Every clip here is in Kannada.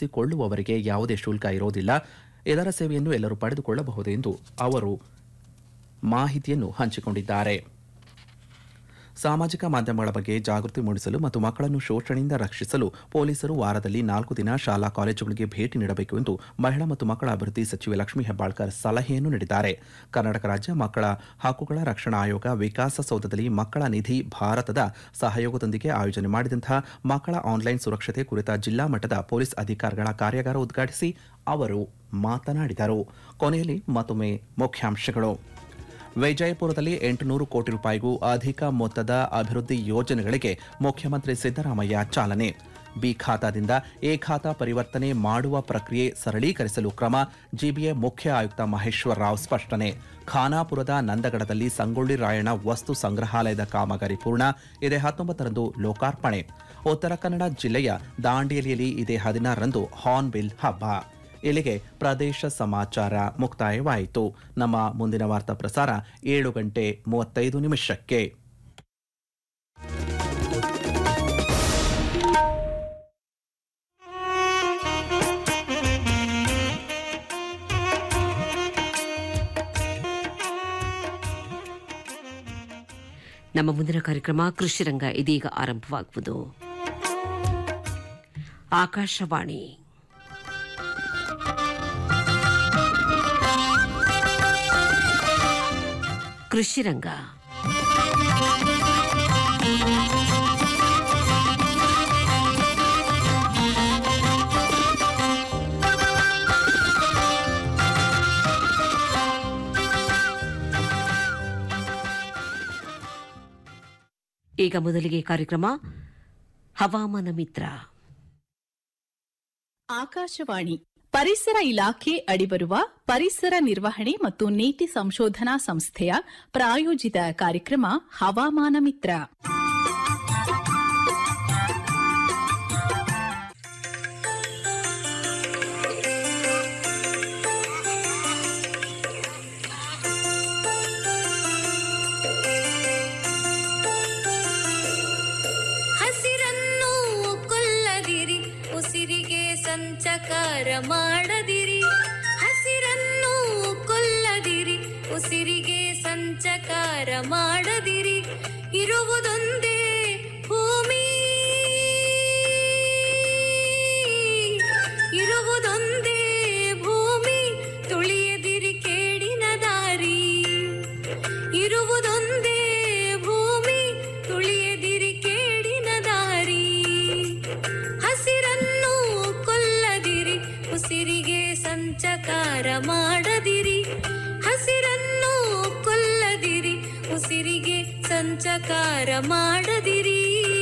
ನೋಂದಾಯಿಸಿಕೊಳ್ಳುವವರಿಗೆ ಯಾವುದೇ ಶುಲ್ಕ ಇರೋದಿಲ್ಲ ಇದರ ಸೇವೆಯನ್ನು ಎಲ್ಲರೂ ಪಡೆದುಕೊಳ್ಳಬಹುದು ಎಂದು ಅವರು ಮಾಹಿತಿಯನ್ನು ಹಂಚಿಕೊಂಡಿದ್ದಾರೆ ಸಾಮಾಜಿಕ ಮಾಧ್ಯಮಗಳ ಬಗ್ಗೆ ಜಾಗೃತಿ ಮೂಡಿಸಲು ಮತ್ತು ಮಕ್ಕಳನ್ನು ಶೋಷಣೆಯಿಂದ ರಕ್ಷಿಸಲು ಪೊಲೀಸರು ವಾರದಲ್ಲಿ ನಾಲ್ಕು ದಿನ ಶಾಲಾ ಕಾಲೇಜುಗಳಿಗೆ ಭೇಟಿ ನೀಡಬೇಕು ಎಂದು ಮಹಿಳಾ ಮತ್ತು ಮಕ್ಕಳ ಅಭಿವೃದ್ಧಿ ಸಚಿವೆ ಲಕ್ಷ್ಮೀ ಹೆಬ್ಬಾಳ್ಕರ್ ಸಲಹೆಯನ್ನು ನೀಡಿದ್ದಾರೆ ಕರ್ನಾಟಕ ರಾಜ್ಯ ಮಕ್ಕಳ ಹಕ್ಕುಗಳ ರಕ್ಷಣಾ ಆಯೋಗ ವಿಕಾಸಸೌಧದಲ್ಲಿ ಮಕ್ಕಳ ನಿಧಿ ಭಾರತದ ಸಹಯೋಗದೊಂದಿಗೆ ಆಯೋಜನೆ ಮಾಡಿದಂತಹ ಮಕ್ಕಳ ಆನ್ಲೈನ್ ಸುರಕ್ಷತೆ ಕುರಿತ ಜಿಲ್ಲಾ ಮಟ್ಟದ ಪೊಲೀಸ್ ಅಧಿಕಾರಿಗಳ ಕಾರ್ಯಾಗಾರ ಉದ್ಘಾಟಿಸಿ ಅವರು ಮಾತನಾಡಿದರು ಕೊನೆಯಲ್ಲಿ ಮತ್ತೊಮ್ಮೆ ಮುಖ್ಯಾಂಶಗಳು ವಿಜಯಪುರದಲ್ಲಿ ಎಂಟುನೂರು ಕೋಟಿ ರೂಪಾಯಿಗೂ ಅಧಿಕ ಮೊತ್ತದ ಅಭಿವೃದ್ಧಿ ಯೋಜನೆಗಳಿಗೆ ಮುಖ್ಯಮಂತ್ರಿ ಸಿದ್ದರಾಮಯ್ಯ ಚಾಲನೆ ಬಿ ಖಾತಾದಿಂದ ಎ ಖಾತಾ ಪರಿವರ್ತನೆ ಮಾಡುವ ಪ್ರಕ್ರಿಯೆ ಸರಳೀಕರಿಸಲು ಕ್ರಮ ಜಿಬಿಎ ಮುಖ್ಯ ಆಯುಕ್ತ ಮಹೇಶ್ವರ ರಾವ್ ಸ್ಪಷ್ಟನೆ ಖಾನಾಪುರದ ನಂದಗಡದಲ್ಲಿ ಸಂಗೊಳ್ಳಿ ರಾಯಣ್ಣ ವಸ್ತು ಸಂಗ್ರಹಾಲಯದ ಕಾಮಗಾರಿ ಪೂರ್ಣ ಇದೇ ಹತ್ತೊಂಬತ್ತರಂದು ಲೋಕಾರ್ಪಣೆ ಉತ್ತರ ಕನ್ನಡ ಜಿಲ್ಲೆಯ ದಾಂಡೇಲಿಯಲ್ಲಿ ಇದೇ ಹದಿನಾರರಂದು ಹಾರ್ನ್ಬಿಲ್ ಹಬ್ಬ ಇಲ್ಲಿಗೆ ಪ್ರದೇಶ ಸಮಾಚಾರ ಮುಕ್ತಾಯವಾಯಿತು ನಮ್ಮ ಮುಂದಿನ ವಾರ್ತಾ ಪ್ರಸಾರ ಏಳು ಗಂಟೆ ಮೂವತ್ತೈದು ನಿಮಿಷಕ್ಕೆ ನಮ್ಮ ಮುಂದಿನ ಕಾರ್ಯಕ್ರಮ ಕೃಷಿರಂಗ ಇದೀಗ ಆರಂಭವಾಗುವುದು ಆಕಾಶವಾಣಿ ಕೃಷಿರಂಗ ಈಗ ಮೊದಲಿಗೆ ಕಾರ್ಯಕ್ರಮ ಹವಾಮಾನ ಮಿತ್ರ ಆಕಾಶವಾಣಿ ಪರಿಸರ ಇಲಾಖೆ ಅಡಿಬರುವ ಪರಿಸರ ನಿರ್ವಹಣೆ ಮತ್ತು ನೀತಿ ಸಂಶೋಧನಾ ಸಂಸ್ಥೆಯ ಪ್ರಾಯೋಜಿತ ಕಾರ್ಯಕ್ರಮ ಹವಾಮಾನ ಮಿತ್ರ ಹಸಿರನ್ನು ಕೊಲ್ಲದಿರಿ ಉಸಿರಿಗೆ ಸಂಚಕಾರ ಮಾಡದಿರಿ ಹಸಿರನ್ನು ಕೊಲ್ಲದಿರಿ ಉಸಿರಿಗೆ ಸಂಚಕಾರ ಮಾಡದಿರಿ ಇರುವುದೊಂದೇ ಭೂಮಿ ಇರುವುದೊಂದೇ ಭೂಮಿ ತುಳಿಯದಿರಿ ಕೇಡಿನ ದಾರಿ ಇರುವುದೊಂದೇ ಭೂಮಿ ತುಳಿಯದಿರಿ ಕೇಡಿನ ದಾರಿ ಹಸಿರನ್ನು ಕೊಲ್ಲದಿರಿ ಉಸಿರಿಗೆ ಸಂಚಕಾರ ಮಾಡದಿರಿ ಹಸಿರನ್ನು ಕೊಲ್ಲದಿರಿ ಉಸಿರಿಗೆ ಸಂಚಕಾರ ಮಾಡದಿರಿ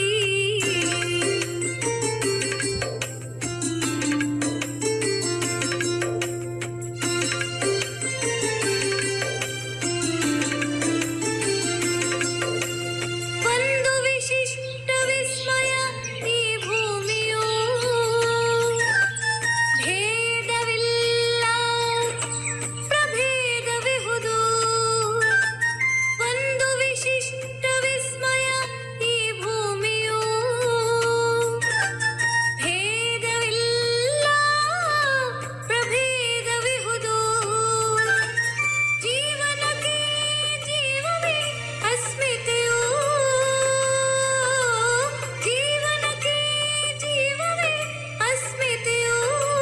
ಒಂದು ವಿಶಿಷ್ಟ ವಿಸ್ಮಯ ಈ ಭೂಮಿಯು ಭೇದವಿಲ್ಲ ಪ್ರಭೇದವಿಹುದು ಒಂದು ವಿಶಿಷ್ಟ ವಿಸ್ಮಯ ಈ ಭೂಮಿಯು ಭೇದವಿಲ್ಲ ಪ್ರಭೇದವಿಹುದು ಜೀವನಕ್ಕೆ ಜೀವವೇ ಅಸ್ಮಿತೆಯು ಜೀವನಕ್ಕೆ ಜೀವವೇ ಅಸ್ಮಿತೆಯು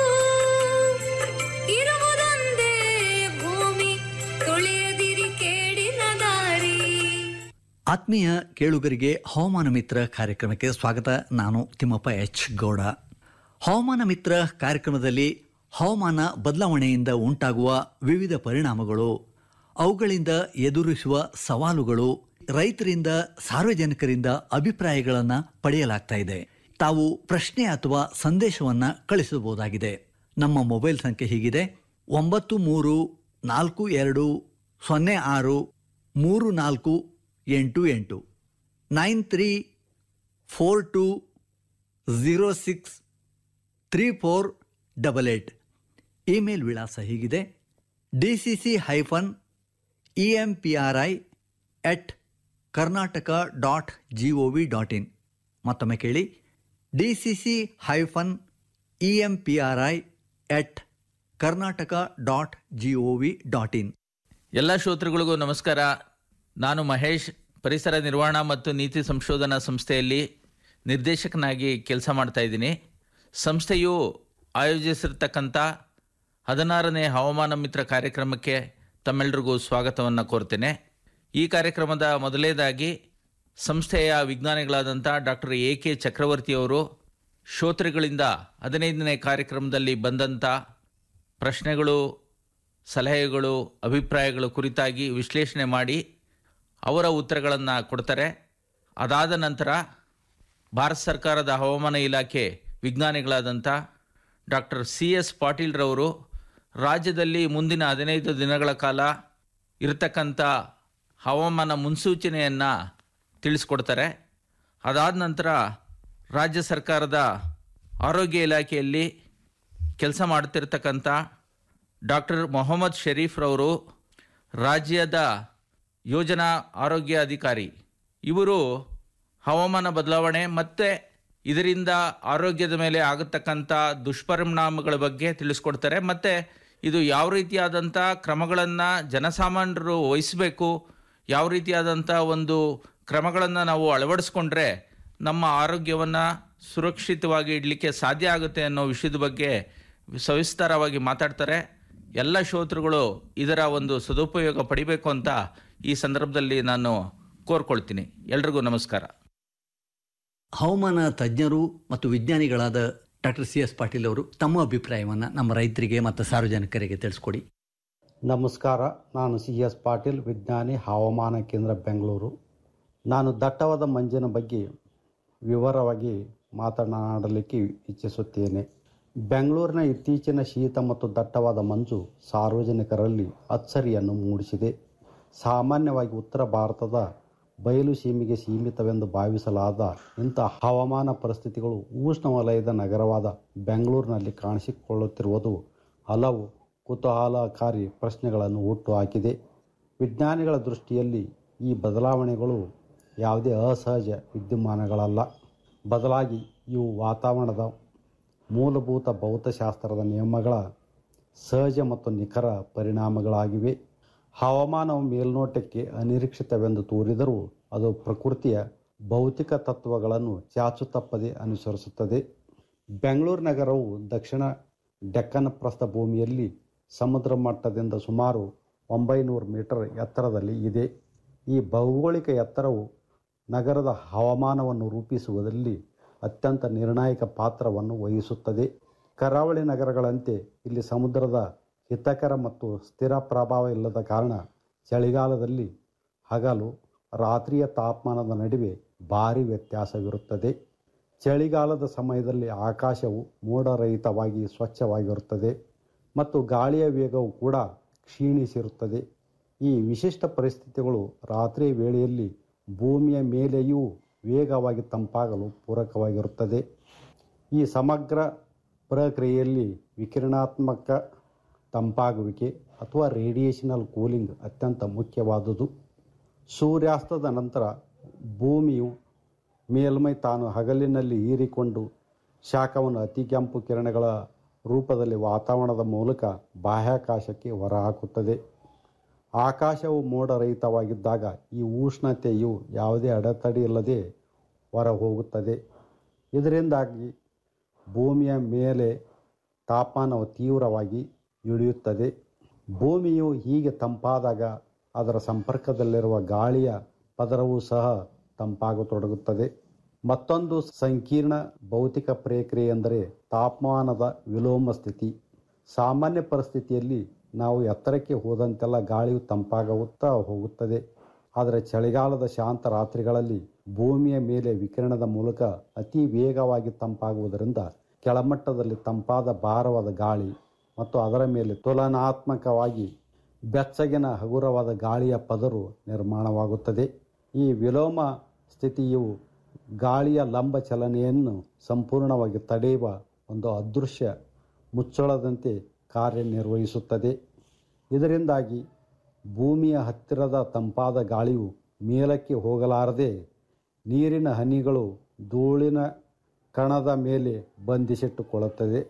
ಇರುವುದೊಂದೇ ಭೂಮಿ ತುಳಿಯದಿರಿ ಕೇಡಿನ ದಾರಿ ಆತ್ಮೀಯ ಕೇಳುಗರಿಗೆ ಹವಾಮಾನ ಮಿತ್ರ ಕಾರ್ಯಕ್ರಮಕ್ಕೆ ಸ್ವಾಗತ ನಾನು ತಿಮ್ಮಪ್ಪ ಎಚ್ ಗೌಡ ಹವಾಮಾನ ಮಿತ್ರ ಕಾರ್ಯಕ್ರಮದಲ್ಲಿ ಹವಾಮಾನ ಬದಲಾವಣೆಯಿಂದ ಉಂಟಾಗುವ ವಿವಿಧ ಪರಿಣಾಮಗಳು ಅವುಗಳಿಂದ ಎದುರಿಸುವ ಸವಾಲುಗಳು ರೈತರಿಂದ ಸಾರ್ವಜನಿಕರಿಂದ ಅಭಿಪ್ರಾಯಗಳನ್ನು ಪಡೆಯಲಾಗ್ತಾ ಇದೆ ತಾವು ಪ್ರಶ್ನೆ ಅಥವಾ ಸಂದೇಶವನ್ನು ಕಳಿಸಬಹುದಾಗಿದೆ ನಮ್ಮ ಮೊಬೈಲ್ ಸಂಖ್ಯೆ ಹೀಗಿದೆ ಒಂಬತ್ತು ಮೂರು ನಾಲ್ಕು ಎರಡು ಸೊನ್ನೆ ಆರು ಮೂರು ನಾಲ್ಕು ಎಂಟು ಎಂಟು nine three four two zero six three four double eight email ವಿಳಾಸ ಹೀಗಿದೆ D C C hyphen E M P R I at Karnataka dot G O V dot in ಮತ್ತೊಮ್ಮೆ ಕೇಳಿ D C C hyphen E M P R I at Karnataka dot G O V dot in ಎಲ್ಲ ಶ್ರೋತೃಗಳಿಗೂ ನಮಸ್ಕಾರ ನಾನು ಮಹೇಶ್ ಪರಿಸರ ನಿರ್ವಹಣಾ ಮತ್ತು ನೀತಿ ಸಂಶೋಧನಾ ಸಂಸ್ಥೆಯಲ್ಲಿ ನಿರ್ದೇಶಕನಾಗಿ ಕೆಲಸ ಮಾಡ್ತಾ ಇದ್ದೀನಿ ಸಂಸ್ಥೆಯು ಆಯೋಜಿಸಿರ್ತಕ್ಕಂಥ ಹದಿನಾರನೇ ಹವಾಮಾನ ಮಿತ್ರ ಕಾರ್ಯಕ್ರಮಕ್ಕೆ ತಮ್ಮೆಲ್ಲರಿಗೂ ಸ್ವಾಗತವನ್ನು ಕೋರ್ತೇನೆ ಈ ಕಾರ್ಯಕ್ರಮದ ಮೊದಲನೇದಾಗಿ ಸಂಸ್ಥೆಯ ವಿಜ್ಞಾನಿಗಳಾದಂಥ ಡಾಕ್ಟರ್ ಎ ಕೆ ಚಕ್ರವರ್ತಿಯವರು ಶ್ರೋತೃಗಳಿಂದ ಹದಿನೈದನೇ ಕಾರ್ಯಕ್ರಮದಲ್ಲಿ ಬಂದಂಥ ಪ್ರಶ್ನೆಗಳು ಸಲಹೆಗಳು ಅಭಿಪ್ರಾಯಗಳು ಕುರಿತಾಗಿ ವಿಶ್ಲೇಷಣೆ ಮಾಡಿ ಅವರ ಉತ್ತರಗಳನ್ನು ಕೊಡ್ತಾರೆ ಅದಾದ ನಂತರ ಭಾರತ ಸರ್ಕಾರದ ಹವಾಮಾನ ಇಲಾಖೆ ವಿಜ್ಞಾನಿಗಳಾದಂಥ ಡಾಕ್ಟರ್ ಸಿ ಎಸ್ ಪಾಟೀಲ್ರವರು ರಾಜ್ಯದಲ್ಲಿ ಮುಂದಿನ ಹದಿನೈದು ದಿನಗಳ ಕಾಲ ಇರತಕ್ಕಂಥ ಹವಾಮಾನ ಮುನ್ಸೂಚನೆಯನ್ನು ತಿಳಿಸ್ಕೊಡ್ತಾರೆ ಅದಾದ ನಂತರ ರಾಜ್ಯ ಸರ್ಕಾರದ ಆರೋಗ್ಯ ಇಲಾಖೆಯಲ್ಲಿ ಕೆಲಸ ಮಾಡ್ತಿರ್ತಕ್ಕಂಥ ಡಾಕ್ಟರ್ ಮೊಹಮ್ಮದ್ ಶರೀಫ್ರವರು ರಾಜ್ಯದ ಯೋಜನಾ ಆರೋಗ್ಯ ಅಧಿಕಾರಿ ಇವರು ಹವಾಮಾನ ಬದಲಾವಣೆ ಮತ್ತು ಇದರಿಂದ ಆರೋಗ್ಯದ ಮೇಲೆ ಆಗತಕ್ಕಂಥ ದುಷ್ಪರಿಣಾಮಗಳ ಬಗ್ಗೆ ತಿಳಿಸ್ಕೊಡ್ತಾರೆ ಮತ್ತು ಇದು ಯಾವ ರೀತಿಯಾದಂಥ ಕ್ರಮಗಳನ್ನು ಜನಸಾಮಾನ್ಯರು ವಹಿಸಬೇಕು ಯಾವ ರೀತಿಯಾದಂಥ ಒಂದು ಕ್ರಮಗಳನ್ನು ನಾವು ಅಳವಡಿಸ್ಕೊಂಡ್ರೆ ನಮ್ಮ ಆರೋಗ್ಯವನ್ನು ಸುರಕ್ಷಿತವಾಗಿ ಇಡಲಿಕ್ಕೆ ಸಾಧ್ಯ ಆಗುತ್ತೆ ಅನ್ನೋ ವಿಷಯದ ಬಗ್ಗೆ ಸವಿಸ್ತಾರವಾಗಿ ಮಾತಾಡ್ತಾರೆ ಎಲ್ಲ ಶ್ರೋತೃಗಳು ಇದರ ಒಂದು ಸದುಪಯೋಗ ಪಡಿಬೇಕು ಅಂತ ಈ ಸಂದರ್ಭದಲ್ಲಿ ನಾನು ಕೋರ್ಕೊಳ್ತೀನಿ ಎಲ್ರಿಗೂ ನಮಸ್ಕಾರ ಹವಾಮಾನ ತಜ್ಞರು ಮತ್ತು ವಿಜ್ಞಾನಿಗಳಾದ ಡಾಕ್ಟರ್ ಸಿ ಎಸ್ ಪಾಟೀಲ್ ಅವರು ತಮ್ಮ ಅಭಿಪ್ರಾಯವನ್ನು ನಮ್ಮ ರೈತರಿಗೆ ಮತ್ತು ಸಾರ್ವಜನಿಕರಿಗೆ ತಿಳಿಸ್ಕೊಡಿ ನಮಸ್ಕಾರ ನಾನು ಸಿ ಎಸ್ ಪಾಟೀಲ್ ವಿಜ್ಞಾನಿ ಹವಾಮಾನ ಕೇಂದ್ರ ಬೆಂಗಳೂರು ನಾನು ದಟ್ಟವಾದ ಮಂಜಿನ ಬಗ್ಗೆ ವಿವರವಾಗಿ ಮಾತನಾಡಲಿಕ್ಕೆ ಇಚ್ಛಿಸುತ್ತೇನೆ ಬೆಂಗಳೂರಿನ ಇತ್ತೀಚಿನ ಶೀತ ಮತ್ತು ದಟ್ಟವಾದ ಮಂಜು ಸಾರ್ವಜನಿಕರಲ್ಲಿ ಅಚ್ಚರಿಯನ್ನು ಮೂಡಿಸಿದೆ ಸಾಮಾನ್ಯವಾಗಿ ಉತ್ತರ ಭಾರತದ ಬಯಲು ಸೀಮೆಗೆ ಸೀಮಿತವೆಂದು ಭಾವಿಸಲಾದ ಇಂಥ ಹವಾಮಾನ ಪರಿಸ್ಥಿತಿಗಳು ಉಷ್ಣವಲಯದ ನಗರವಾದ ಬೆಂಗಳೂರಿನಲ್ಲಿ ಕಾಣಿಸಿಕೊಳ್ಳುತ್ತಿರುವುದು ಹಲವು ಕುತೂಹಲಕಾರಿ ಪ್ರಶ್ನೆಗಳನ್ನು ಹುಟ್ಟುಹಾಕಿದೆ ವಿಜ್ಞಾನಿಗಳ ದೃಷ್ಟಿಯಲ್ಲಿ ಈ ಬದಲಾವಣೆಗಳು ಯಾವುದೇ ಅಸಹಜ ವಿದ್ಯಮಾನಗಳಲ್ಲ ಬದಲಾಗಿ ಇವು ವಾತಾವರಣದ ಮೂಲಭೂತ ಭೌತಶಾಸ್ತ್ರದ ನಿಯಮಗಳ ಸಹಜ ಮತ್ತು ನಿಖರ ಪರಿಣಾಮಗಳಾಗಿವೆ ಹವಾಮಾನವು ಮೇಲ್ನೋಟಕ್ಕೆ ಅನಿರೀಕ್ಷಿತವೆಂದು ತೋರಿದರೂ ಅದು ಪ್ರಕೃತಿಯ ಭೌತಿಕ ತತ್ವಗಳನ್ನು ಚಾಚು ತಪ್ಪದೆ ಅನುಸರಿಸುತ್ತದೆ ಬೆಂಗಳೂರು ನಗರವು ದಕ್ಷಿಣ ಡೆಕ್ಕನ್ ಪ್ರಸ್ಥಭೂಮಿಯಲ್ಲಿ ಸಮುದ್ರ ಮಟ್ಟದಿಂದ ಸುಮಾರು ಒಂಬೈನೂರು ಮೀಟರ್ ಎತ್ತರದಲ್ಲಿ ಇದೆ ಈ ಭೌಗೋಳಿಕ ಎತ್ತರವು ನಗರದ ಹವಾಮಾನವನ್ನು ರೂಪಿಸುವುದರಲ್ಲಿ ಅತ್ಯಂತ ನಿರ್ಣಾಯಕ ಪಾತ್ರವನ್ನು ವಹಿಸುತ್ತದೆ ಕರಾವಳಿ ನಗರಗಳಂತೆ ಇಲ್ಲಿ ಸಮುದ್ರದ ಹಿತಕರ ಮತ್ತು ಸ್ಥಿರ ಪ್ರಭಾವ ಇಲ್ಲದ ಕಾರಣ ಚಳಿಗಾಲದಲ್ಲಿ ಹಗಲು ರಾತ್ರಿಯ ತಾಪಮಾನದ ನಡುವೆ ಭಾರಿ ವ್ಯತ್ಯಾಸವಿರುತ್ತದೆ ಚಳಿಗಾಲದ ಸಮಯದಲ್ಲಿ ಆಕಾಶವು ಮೋಡರಹಿತವಾಗಿ ಸ್ವಚ್ಛವಾಗಿರುತ್ತದೆ ಮತ್ತು ಗಾಳಿಯ ವೇಗವು ಕೂಡ ಕ್ಷೀಣಿಸಿರುತ್ತದೆ ಈ ವಿಶಿಷ್ಟ ಪರಿಸ್ಥಿತಿಗಳು ರಾತ್ರಿ ವೇಳೆಯಲ್ಲಿ ಭೂಮಿಯ ಮೇಲೆಯೂ ವೇಗವಾಗಿ ತಂಪಾಗಲು ಪೂರಕವಾಗಿರುತ್ತದೆ ಈ ಸಮಗ್ರ ಪ್ರಕ್ರಿಯೆಯಲ್ಲಿ ವಿಕಿರಣಾತ್ಮಕ ತಂಪಾಗುವಿಕೆ ಅಥವಾ ರೇಡಿಯೇಷನಲ್ ಕೂಲಿಂಗ್ ಅತ್ಯಂತ ಮುಖ್ಯವಾದುದು ಸೂರ್ಯಾಸ್ತದ ನಂತರ ಭೂಮಿಯು ಮೇಲ್ಮೈ ತಾನು ಹಗಲಿನಲ್ಲಿ ಹೀರಿಕೊಂಡು ಶಾಖವನ್ನು ಅತಿ ಕೆಂಪು ಕಿರಣಗಳ ರೂಪದಲ್ಲಿ ವಾತಾವರಣದ ಮೂಲಕ ಬಾಹ್ಯಾಕಾಶಕ್ಕೆ ಹೊರಹಾಕುತ್ತದೆ ಆಕಾಶವು ಮೋಡರಹಿತವಾಗಿದ್ದಾಗ ಈ ಉಷ್ಣತೆಯು ಯಾವುದೇ ಅಡೆತಡೆ ಇಲ್ಲದೆ ಹೊರ ಹೋಗುತ್ತದೆ ಇದರಿಂದಾಗಿ ಭೂಮಿಯ ಮೇಲೆ ತಾಪಮಾನವು ತೀವ್ರವಾಗಿ ಇಳಿಯುತ್ತದೆ ಭೂಮಿಯು ಹೀಗೆ ತಂಪಾದಾಗ ಅದರ ಸಂಪರ್ಕದಲ್ಲಿರುವ ಗಾಳಿಯ ಪದರವೂ ಸಹ ತಂಪಾಗತೊಡಗುತ್ತದೆ ಮತ್ತೊಂದು ಸಂಕೀರ್ಣ ಭೌತಿಕ ಪ್ರಕ್ರಿಯೆ ಎಂದರೆ ತಾಪಮಾನದ ವಿಲೋಮ ಸ್ಥಿತಿ ಸಾಮಾನ್ಯ ಪರಿಸ್ಥಿತಿಯಲ್ಲಿ ನಾವು ಎತ್ತರಕ್ಕೆ ಹೋದಂತೆಲ್ಲ ಗಾಳಿಯು ತಂಪಾಗುತ್ತಾ ಹೋಗುತ್ತದೆ ಆದರೆ ಚಳಿಗಾಲದ ಶಾಂತ ರಾತ್ರಿಗಳಲ್ಲಿ ಭೂಮಿಯ ಮೇಲೆ ವಿಕಿರಣದ ಮೂಲಕ ಅತಿ ವೇಗವಾಗಿ ತಂಪಾಗುವುದರಿಂದ ಕೆಳಮಟ್ಟದಲ್ಲಿ ತಂಪಾದ ಭಾರವಾದ ಗಾಳಿ ಮತ್ತು ಅದರ ಮೇಲೆ ತುಲನಾತ್ಮಕವಾಗಿ ಬೆಚ್ಚಗಿನ ಹಗುರವಾದ ಗಾಳಿಯ ಪದರು ನಿರ್ಮಾಣವಾಗುತ್ತದೆ ಈ ವಿಲೋಮ ಸ್ಥಿತಿಯು ಗಾಳಿಯ ಲಂಬ ಚಲನೆಯನ್ನು ಸಂಪೂರ್ಣವಾಗಿ ತಡೆಯುವ ಒಂದು ಅದೃಶ್ಯ ಮುಚ್ಚಳದಂತೆ ಕಾರ್ಯನಿರ್ವಹಿಸುತ್ತದೆ ಇದರಿಂದಾಗಿ ಭೂಮಿಯ ಹತ್ತಿರದ ತಂಪಾದ ಗಾಳಿಯು ಮೇಲಕ್ಕೆ ಹೋಗಲಾರದೆ ನೀರಿನ ಹನಿಗಳು ಧೂಳಿನ ಕಣದ ಮೇಲೆ ಬಂಧಿಸಿಟ್ಟುಕೊಳ್ಳುತ್ತದೆ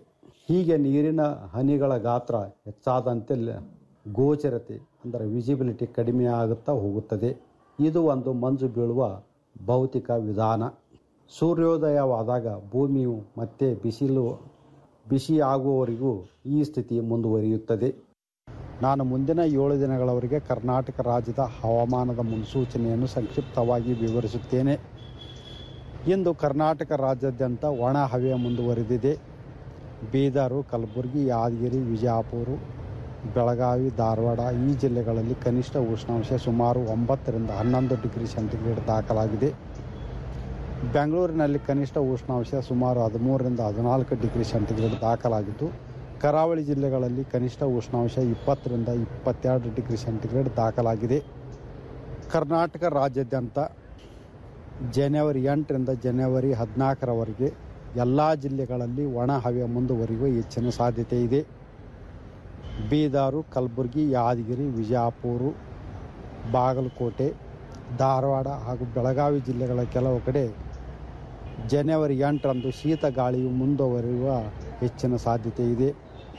ಹೀಗೆ ನೀರಿನ ಹನಿಗಳ ಗಾತ್ರ ಹೆಚ್ಚಾದಂತೆ ಲ- ಗೋಚರತೆ ಅಂದರೆ ವಿಸಿಬಿಲಿಟಿ ಕಡಿಮೆ ಆಗುತ್ತಾ ಹೋಗುತ್ತದೆ ಇದು ಒಂದು ಮಂಜು ಬೀಳುವ ಭೌತಿಕ ವಿಧಾನ ಸೂರ್ಯೋದಯವಾದಾಗ ಭೂಮಿಯು ಮತ್ತೆ ಬಿಸಿಲು ಬಿಸಿ ಆಗುವವರೆಗೂ ಈ ಸ್ಥಿತಿ ಮುಂದುವರಿಯುತ್ತದೆ ನಾನು ಮುಂದಿನ ಏಳು ದಿನಗಳವರೆಗೆ ಕರ್ನಾಟಕ ರಾಜ್ಯದ ಹವಾಮಾನದ ಮುನ್ಸೂಚನೆಯನ್ನು ಸಂಕ್ಷಿಪ್ತವಾಗಿ ವಿವರಿಸುತ್ತೇನೆ ಇಂದು ಕರ್ನಾಟಕ ರಾಜ್ಯಾದ್ಯಂತ ಒಣ ಹವೆ ಮುಂದುವರೆದಿದೆ ಬೀದರು ಕಲಬುರಗಿ ಯಾದಗಿರಿ ವಿಜಯಪುರ ಬೆಳಗಾವಿ ಧಾರವಾಡ ಈ ಜಿಲ್ಲೆಗಳಲ್ಲಿ ಕನಿಷ್ಠ ಉಷ್ಣಾಂಶ ಸುಮಾರು ಒಂಬತ್ತರಿಂದ ಹನ್ನೊಂದು ಡಿಗ್ರಿ ಸೆಂಟಿಗ್ರೇಡ್ ದಾಖಲಾಗಿದೆ ಬೆಂಗಳೂರಿನಲ್ಲಿ ಕನಿಷ್ಠ ಉಷ್ಣಾಂಶ ಸುಮಾರು ಹದಿಮೂರರಿಂದ ಹದಿನಾಲ್ಕು ಡಿಗ್ರಿ ಸೆಂಟಿಗ್ರೇಡ್ ದಾಖಲಾಗಿದ್ದು ಕರಾವಳಿ ಜಿಲ್ಲೆಗಳಲ್ಲಿ ಕನಿಷ್ಠ ಉಷ್ಣಾಂಶ ಇಪ್ಪತ್ತರಿಂದ ಇಪ್ಪತ್ತೆರಡು ಡಿಗ್ರಿ ಸೆಂಟಿಗ್ರೇಡ್ ದಾಖಲಾಗಿದೆ ಕರ್ನಾಟಕ ರಾಜ್ಯಾದ್ಯಂತ ಜನವರಿ ಎಂಟರಿಂದ ಜನವರಿ ಹದಿನಾಲ್ಕರವರೆಗೆ ಎಲ್ಲ ಜಿಲ್ಲೆಗಳಲ್ಲಿ ಒಣ ಹವೆ ಮುಂದುವರಿಯುವ ಹೆಚ್ಚಿನ ಸಾಧ್ಯತೆ ಇದೆ ಬೀದರು ಕಲಬುರಗಿ ಯಾದಗಿರಿ ವಿಜಯಪುರ ಬಾಗಲಕೋಟೆ ಧಾರವಾಡ ಹಾಗೂ ಬೆಳಗಾವಿ ಜಿಲ್ಲೆಗಳ ಕೆಲವು ಕಡೆ ಜನವರಿ ಎಂಟರಂದು ಶೀತ ಗಾಳಿಯು ಮುಂದುವರಿಯುವ ಹೆಚ್ಚಿನ ಸಾಧ್ಯತೆ ಇದೆ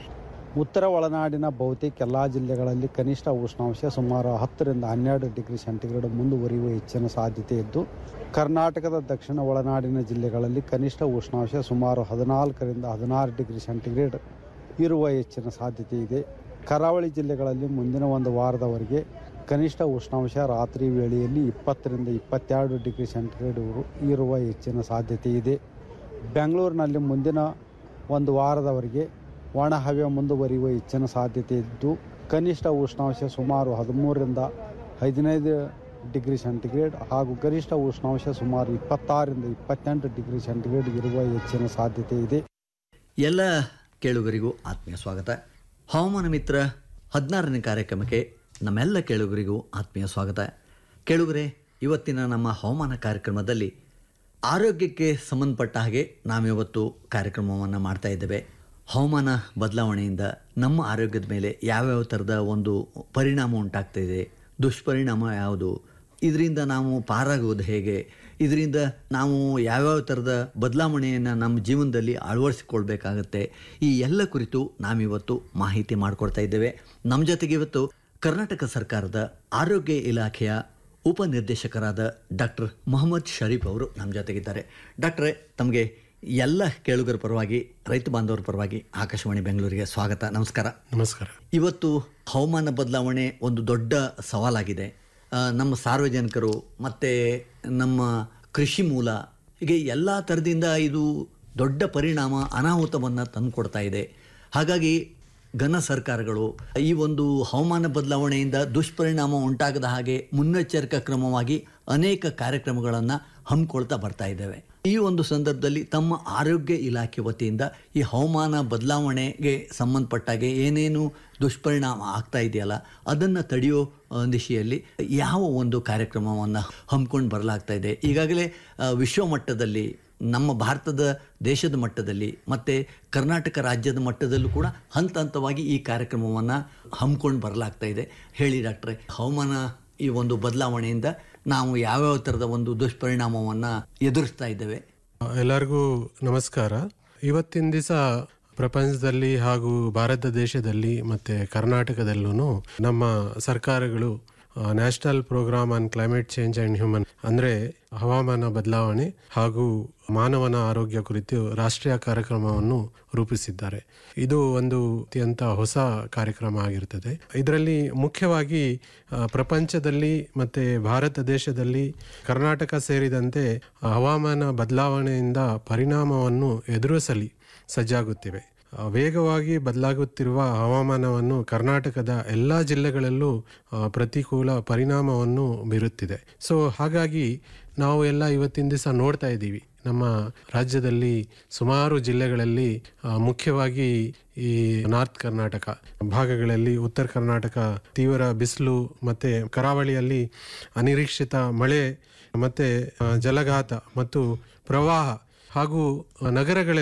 ಉತ್ತರ ಒಳನಾಡಿನ ಬಹುತೇಕ ಎಲ್ಲ ಜಿಲ್ಲೆಗಳಲ್ಲಿ ಕನಿಷ್ಠ ಉಷ್ಣಾಂಶ ಸುಮಾರು ಹತ್ತರಿಂದ ಹನ್ನೆರಡು ಡಿಗ್ರಿ ಸೆಂಟಿಗ್ರೇಡ್ ಮುಂದುವರಿಯುವ ಹೆಚ್ಚಿನ ಸಾಧ್ಯತೆ ಇದ್ದು ಕರ್ನಾಟಕದ ದಕ್ಷಿಣ ಒಳನಾಡಿನ ಜಿಲ್ಲೆಗಳಲ್ಲಿ ಕನಿಷ್ಠ ಉಷ್ಣಾಂಶ ಸುಮಾರು ಹದಿನಾಲ್ಕರಿಂದ ಹದಿನಾರು ಡಿಗ್ರಿ ಸೆಂಟಿಗ್ರೇಡ್ ಇರುವ ಹೆಚ್ಚಿನ ಸಾಧ್ಯತೆ ಇದೆ ಕರಾವಳಿ ಜಿಲ್ಲೆಗಳಲ್ಲಿ ಮುಂದಿನ ಒಂದು ವಾರದವರೆಗೆ ಕನಿಷ್ಠ ಉಷ್ಣಾಂಶ ರಾತ್ರಿ ವೇಳೆಯಲ್ಲಿ ಇಪ್ಪತ್ತರಿಂದ ಇಪ್ಪತ್ತೆರಡು ಡಿಗ್ರಿ ಸೆಂಟಿಗ್ರೇಡ್ ಇರು- ಇರುವ ಹೆಚ್ಚಿನ ಸಾಧ್ಯತೆ ಇದೆ ಬೆಂಗಳೂರಿನಲ್ಲಿ ಮುಂದಿನ ಒಂದು ವಾರದವರೆಗೆ ಒಣ ಹವೆ ಮುಂದುವರಿಯುವ ಹೆಚ್ಚಿನ ಸಾಧ್ಯತೆ ಇದ್ದು ಕನಿಷ್ಠ ಉಷ್ಣಾಂಶ ಸುಮಾರು ಹದಿಮೂರರಿಂದ ಹದಿನೈದು ಡಿಗ್ರಿ ಸೆಂಟಿಗ್ರೇಡ್ ಹಾಗೂ ಗರಿಷ್ಠ ಉಷ್ಣಾಂಶ ಸುಮಾರು ಇಪ್ಪತ್ತಾರರಿಂದ ಇಪ್ಪತ್ತೆಂಟು ಡಿಗ್ರಿ ಸೆಂಟಿಗ್ರೇಡ್ ಇರುವ ಹೆಚ್ಚಿನ ಸಾಧ್ಯತೆ ಇದೆ ಎಲ್ಲ ಕೇಳುಗರಿಗೂ ಆತ್ಮೀಯ ಸ್ವಾಗತ ಹವಾಮಾನ ಮಿತ್ರ ಹದಿನಾರನೇ ಕಾರ್ಯಕ್ರಮಕ್ಕೆ ನಮ್ಮೆಲ್ಲ ಕೇಳುಗರಿಗೂ ಆತ್ಮೀಯ ಸ್ವಾಗತ ಕೇಳುಗರೆ ಇವತ್ತಿನ ನಮ್ಮ ಹವಾಮಾನ ಕಾರ್ಯಕ್ರಮದಲ್ಲಿ ಆರೋಗ್ಯಕ್ಕೆ ಸಂಬಂಧಪಟ್ಟ ಹಾಗೆ ನಾವಿವತ್ತು ಕಾರ್ಯಕ್ರಮವನ್ನು ಮಾಡ್ತಾ ಇದ್ದೇವೆ ಹವಾಮಾನ ಬದಲಾವಣೆಯಿಂದ ನಮ್ಮ ಆರೋಗ್ಯದ ಮೇಲೆ ಯಾವ್ಯಾವ ಥರದ ಒಂದು ಪರಿಣಾಮ ಉಂಟಾಗ್ತಾ ಇದೆ ದುಷ್ಪರಿಣಾಮ ಯಾವುದು ಇದರಿಂದ ನಾವು ಪಾರಾಗುವುದು ಹೇಗೆ ಇದರಿಂದ ನಾವು ಯಾವ್ಯಾವ ಥರದ ಬದಲಾವಣೆಯನ್ನು ನಮ್ಮ ಜೀವನದಲ್ಲಿ ಅಳವಡಿಸಿಕೊಳ್ಬೇಕಾಗತ್ತೆ ಈ ಎಲ್ಲ ಕುರಿತು ನಾವಿವತ್ತು ಮಾಹಿತಿ ಮಾಡಿಕೊಡ್ತಾ ಇದ್ದೇವೆ ನಮ್ಮ ಜೊತೆಗೆ ಇವತ್ತು ಕರ್ನಾಟಕ ಸರ್ಕಾರದ ಆರೋಗ್ಯ ಇಲಾಖೆಯ ಉಪನಿರ್ದೇಶಕರಾದ ಡಾಕ್ಟರ್ ಮೊಹಮ್ಮದ್ ಶರೀಫ್ ಅವರು ನಮ್ಮ ಜೊತೆಗಿದ್ದಾರೆ ಡಾಕ್ಟ್ರೇ ತಮಗೆ ಎಲ್ಲ ಕೇಳುಗರ ಪರವಾಗಿ ರೈತ ಬಾಂಧವರ ಪರವಾಗಿ ಆಕಾಶವಾಣಿ ಬೆಂಗಳೂರಿಗೆ ಸ್ವಾಗತ ನಮಸ್ಕಾರ ನಮಸ್ಕಾರ ಇವತ್ತು ಹವಾಮಾನ ಬದಲಾವಣೆ ಒಂದು ದೊಡ್ಡ ಸವಾಲಾಗಿದೆ ಆ, ನಮ್ಮ ಸಾರ್ವಜನಿಕರು ಮತ್ತು ನಮ್ಮ ಕೃಷಿ ಮೂಲ ಹೀಗೆ ಎಲ್ಲ ಥರದಿಂದ ಇದು ದೊಡ್ಡ ಪರಿಣಾಮ ಅನಾಹುತವನ್ನು ತಂದುಕೊಡ್ತಾ ಇದೆ ಹಾಗಾಗಿ ಘನ ಸರ್ಕಾರಗಳು ಈ ಒಂದು ಹವಾಮಾನ ಬದಲಾವಣೆಯಿಂದ ದುಷ್ಪರಿಣಾಮ ಉಂಟಾಗದ ಹಾಗೆ ಮುನ್ನೆಚ್ಚರಿಕಾ ಕ್ರಮವಾಗಿ ಅನೇಕ ಕಾರ್ಯಕ್ರಮಗಳನ್ನು ಹಮ್ಮಿಕೊಳ್ತಾ ಬರ್ತಾ ಇದ್ದೇವೆ ಈ ಒಂದು ಸಂದರ್ಭದಲ್ಲಿ ತಮ್ಮ ಆರೋಗ್ಯ ಇಲಾಖೆ ವತಿಯಿಂದ ಈ ಹವಾಮಾನ ಬದಲಾವಣೆಗೆ ಸಂಬಂಧಪಟ್ಟಾಗೆ ಏನೇನು ದುಷ್ಪರಿಣಾಮ ಆಗ್ತಾ ಇದೆಯಲ್ಲ ಅದನ್ನು ತಡೆಯೋ ಆ, ದಿಶೆಯಲ್ಲಿ ಯಾವ ಒಂದು ಕಾರ್ಯಕ್ರಮವನ್ನು ಹಮ್ಮಿಕೊಂಡು ಬರಲಾಗ್ತಾ ಇದೆ ಈಗಾಗಲೇ ಆ, ವಿಶ್ವ ಮಟ್ಟದಲ್ಲಿ ನಮ್ಮ ಭಾರತದ ದೇಶದ ಮಟ್ಟದಲ್ಲಿ ಮತ್ತು ಕರ್ನಾಟಕ ರಾಜ್ಯದ ಮಟ್ಟದಲ್ಲೂ ಕೂಡ ಹಂತ ಹಂತವಾಗಿ ಈ ಕಾರ್ಯಕ್ರಮವನ್ನು ಹಮ್ಮಿಕೊಂಡು ಬರಲಾಗ್ತಾ ಇದೆ ಹೇಳಿ ಡಾಕ್ಟ್ರೆ ಹವಾಮಾನ ಈ ಒಂದು ಬದಲಾವಣೆಯಿಂದ ನಾವು ಯಾವ್ಯಾವ ಥರದ ಒಂದು ದುಷ್ಪರಿಣಾಮವನ್ನು ಎದುರಿಸ್ತಾ ಇದ್ದೇವೆ ಎಲ್ಲರಿಗೂ ನಮಸ್ಕಾರ ಇವತ್ತಿನ ದಿವಸ ಪ್ರಪಂಚದಲ್ಲಿ ಹಾಗೂ ಭಾರತ ದೇಶದಲ್ಲಿ ಮತ್ತೆ ಕರ್ನಾಟಕದಲ್ಲೂ ನಮ್ಮ ಸರ್ಕಾರಗಳು national programme on climate change and human ಅಂದ್ರೆ ಹವಾಮಾನ ಬದಲಾವಣೆ ಹಾಗೂ ಮಾನವನ ಆರೋಗ್ಯ ಕುರಿತು ರಾಷ್ಟ್ರೀಯ ಕಾರ್ಯಕ್ರಮವನ್ನು ರೂಪಿಸಿದ್ದಾರೆ ಇದು ಒಂದು ಅತ್ಯಂತ ಹೊಸ ಕಾರ್ಯಕ್ರಮ ಆಗಿರ್ತದೆ ಇದರಲ್ಲಿ ಮುಖ್ಯವಾಗಿ ಆ, ಪ್ರಪಂಚದಲ್ಲಿ ಮತ್ತೆ ಭಾರತ ದೇಶದಲ್ಲಿ ಕರ್ನಾಟಕ ಸೇರಿದಂತೆ ಹವಾಮಾನ ಬದಲಾವಣೆಯಿಂದ ಪರಿಣಾಮವನ್ನು ಎದುರಿಸಲಿ ಸಜ್ಜಾಗುತ್ತಿವೆ ಆ, ವೇಗವಾಗಿ ಬದಲಾಗುತ್ತಿರುವ ಹವಾಮಾನವನ್ನು ಕರ್ನಾಟಕದ ಎಲ್ಲ ಜಿಲ್ಲೆಗಳಲ್ಲೂ ಆ, ಪ್ರತಿಕೂಲ ಪರಿಣಾಮವನ್ನು ಬೀರುತ್ತಿದೆ ಸೊ ಹಾಗಾಗಿ ನಾವು ಎಲ್ಲ ಇವತ್ತಿನ ದಿವಸ ನೋಡ್ತಾ ಇದ್ದೀವಿ ನಮ್ಮ ರಾಜ್ಯದಲ್ಲಿ ಸುಮಾರು ಜಿಲ್ಲೆಗಳಲ್ಲಿ ಆ, ಮುಖ್ಯವಾಗಿ ಈ ನಾರ್ತ್ ಕರ್ನಾಟಕ ಭಾಗಗಳಲ್ಲಿ ಉತ್ತರ ಕರ್ನಾಟಕ ತೀವ್ರ ಬಿಸಿಲು ಮತ್ತೆ ಕರಾವಳಿಯಲ್ಲಿ ಅನಿರೀಕ್ಷಿತ ಮಳೆ ಮತ್ತೆ ಆ, ಜಲಘಾತ ಮತ್ತು ಪ್ರವಾಹ ಹಾಗೂ ನಗರಗಳಲ್ಲಿ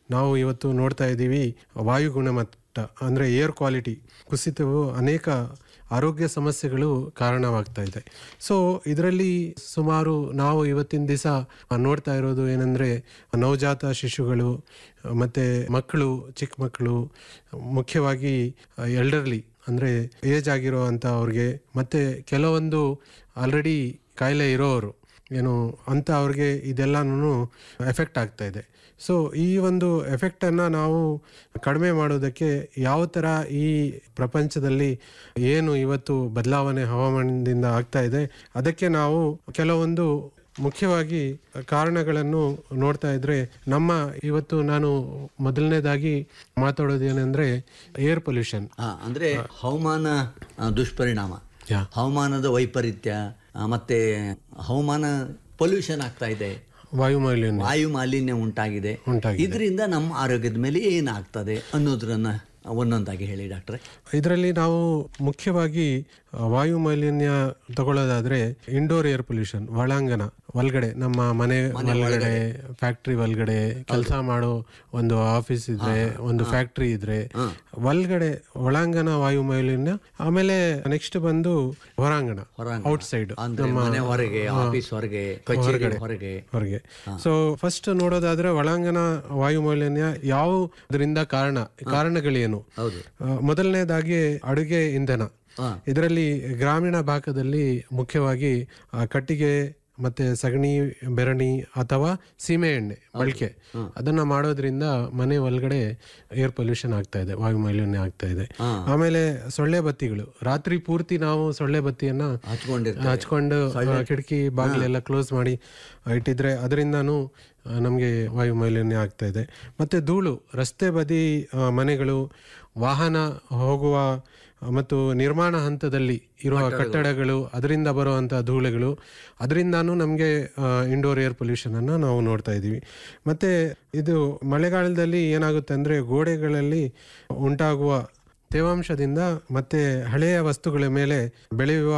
ನಾವು ಇವತ್ತು ನೋಡ್ತಾ ಇದ್ದೀವಿ ವಾಯು ಗುಣಮಟ್ಟ ಅಂದರೆ ಏರ್ ಕ್ವಾಲಿಟಿ ಕುಸಿತವು ಅನೇಕ ಆರೋಗ್ಯ ಸಮಸ್ಯೆಗಳು ಕಾರಣವಾಗ್ತಾ ಇದೆ ಸೊ ಇದರಲ್ಲಿ ಸುಮಾರು ನಾವು ಇವತ್ತಿನ ದಿವಸ ನೋಡ್ತಾ ಇರೋದು ಏನಂದರೆ ನವಜಾತ ಶಿಶುಗಳು ಮತ್ತು ಮಕ್ಕಳು ಚಿಕ್ಕ ಮಕ್ಕಳು ಮುಖ್ಯವಾಗಿ ಎಲ್ಡರ್ಲಿ ಅಂದರೆ ಏಜ್ ಆಗಿರೋ ಅಂಥ ಅವ್ರಿಗೆ ಮತ್ತು ಕೆಲವೊಂದು ಆಲ್ರೆಡಿ ಕಾಯಿಲೆ ಇರೋರು ಏನು ಅಂತ ಅವ್ರಿಗೆ ಇದೆಲ್ಲನೂ ಎಫೆಕ್ಟ್ ಆಗ್ತಾ ಇದೆ ಸೊ ಈ ಒಂದು ಎಫೆಕ್ಟನ್ನು ನಾವು ಕಡಿಮೆ ಮಾಡೋದಕ್ಕೆ ಯಾವ ಥರ ಈ ಪ್ರಪಂಚದಲ್ಲಿ ಏನು ಇವತ್ತು ಬದಲಾವಣೆ ಹವಾಮಾನದಿಂದ ಆಗ್ತಾ ಇದೆ ಅದಕ್ಕೆ ನಾವು ಕೆಲವೊಂದು ಮುಖ್ಯವಾಗಿ ಕಾರಣಗಳನ್ನು ನೋಡ್ತಾ ಇದ್ರೆ ನಮ್ಮ ಇವತ್ತು ನಾನು ಮೊದಲನೇದಾಗಿ ಮಾತಾಡೋದು ಏನಂದ್ರೆ ಏರ್ ಪೊಲ್ಯೂಷನ್ ಆ, ಅಂದ್ರೆ ಹವಾಮಾನ ಆ, ದುಷ್ಪರಿಣಾಮ ಯಾ. ಹವಾಮಾನದ ವೈಪರೀತ್ಯ ಆ, ಮತ್ತೆ ಹವಾಮಾನ ಪೊಲ್ಯೂಷನ್ ಆಗ್ತಾ ಇದೆ ವಾಯು ಮಾಲಿನ್ಯ ವಾಯು ಮಾಲಿನ್ಯ ಉಂಟಾಗಿದೆ ಉಂಟಾಗಿದೆ. ಇದರಿಂದ ನಮ್ಮ ಆರೋಗ್ಯದ ಮೇಲೆ ಏನಾಗ್ತದೆ ಅನ್ನೋದ್ರನ್ನ ಒಂದೊಂದಾಗಿ ಹೇಳಿ ಡಾಕ್ಟ್ರೆ ಇದರಲ್ಲಿ ನಾವು ಮುಖ್ಯವಾಗಿ ಆ, ವಾಯು ಮಾಲಿನ್ಯ ತಗೊಳ್ಳೋದಾದ್ರೆ ಇಂಡೋರ್ ಏರ್ ಪೊಲ್ಯೂಷನ್ ಒಳಾಂಗಣ ಒಳಗಡೆ ನಮ್ಮ ಮನೆ ಒಳಗಡೆ ಫ್ಯಾಕ್ಟ್ರಿ ಒಳಗಡೆ ಕೆಲಸ ಮಾಡೋ ಒಂದು ಆಫೀಸ್ ಇದ್ರೆ ಒಂದು ಫ್ಯಾಕ್ಟ್ರಿ ಇದ್ರೆ ಒಳಗಡೆ ಒಳಾಂಗಣ ವಾಯು ಮಾಲಿನ್ಯ ಆಮೇಲೆ ನೆಕ್ಸ್ಟ್ ಬಂದು ಹೊರಾಂಗಣ ಹೊರಾಂಗಣ. ಔಟ್ ಸೈಡ್ ಅಂದ್ರೆ ಮನೆ ಹೊರಗೆ ಆಫೀಸ್ ಹೊರಗೆ ಕಚೇರಿ ಹೊರಗೆ ಹೊರಗೆ ಸೊ ಫಸ್ಟ್ ನೋಡೋದಾದ್ರೆ ಒಳಾಂಗಣ ವಾಯು ಮಾಲಿನ್ಯ ಯಾವುದರಿಂದ ಕಾರಣ ಕಾರಣಗಳೇನು ಹೌದು ಆ, ಮೊದಲನೇದಾಗಿ ಅಡುಗೆ ಇಂಧನ ಇದರಲ್ಲಿ ಗ್ರಾಮೀಣ ಭಾಗದಲ್ಲಿ ಮುಖ್ಯವಾಗಿ ಆ, ಕಟ್ಟಿಗೆ ಮತ್ತೆ ಸಗಣಿ ಬೆರಣಿ ಅಥವಾ ಸೀಮೆ ಎಣ್ಣೆ ಬಳಕೆ ಅದನ್ನ ಮಾಡೋದ್ರಿಂದ ಮನೆ ಒಳಗಡೆ ಏರ್ ಪೊಲ್ಯೂಷನ್ ಆಗ್ತಾ ಇದೆ ವಾಯು ಮಾಲಿನ್ಯ ಆಗ್ತಾ ಇದೆ ಆಮೇಲೆ ಸೊಳ್ಳೆ ಬತ್ತಿಗಳು ರಾತ್ರಿ ಪೂರ್ತಿ ನಾವು ಸೊಳ್ಳೆ ಬತ್ತಿಯನ್ನ ಹಚ್ಕೊಂಡಿರ್ತಾರೆ ಹಚ್ಕೊಂಡು ಆ, ಕಿಟಕಿ ಬಾಗಿಲೆಲ್ಲ ಕ್ಲೋಸ್ ಮಾಡಿ ಇಟ್ಟಿದ್ರೆ ಅದರಿಂದನೂ ನಮಗೆ ವಾಯು ಮಾಲಿನ್ಯ ಆಗ್ತಾ ಇದೆ ಮತ್ತು ಧೂಳು ರಸ್ತೆ ಬದಿ ಆ, ಮನೆಗಳು ವಾಹನ ಹೋಗುವ ಆ, ಮತ್ತು ನಿರ್ಮಾಣ ಹಂತದಲ್ಲಿ ಇರುವ ಕಟ್ಟಡಗಳು ಅದರಿಂದ ಬರುವಂಥ ಧೂಳುಗಳು ಅದರಿಂದನೂ ನಮಗೆ ಇಂಡೋರ್ ಏರ್ ಪೊಲ್ಯೂಷನನ್ನು ನಾವು ನೋಡ್ತಾ ಇದ್ದೀವಿ ಮತ್ತು ಇದು ಮಳೆಗಾಲದಲ್ಲಿ ಏನಾಗುತ್ತೆ ಅಂದರೆ ಗೋಡೆಗಳಲ್ಲಿ ಉಂಟಾಗುವ ತೇವಾಂಶದಿಂದ ಮತ್ತೆ ಹಳೆಯ ವಸ್ತುಗಳ ಮೇಲೆ ಬೆಳೆಯುವ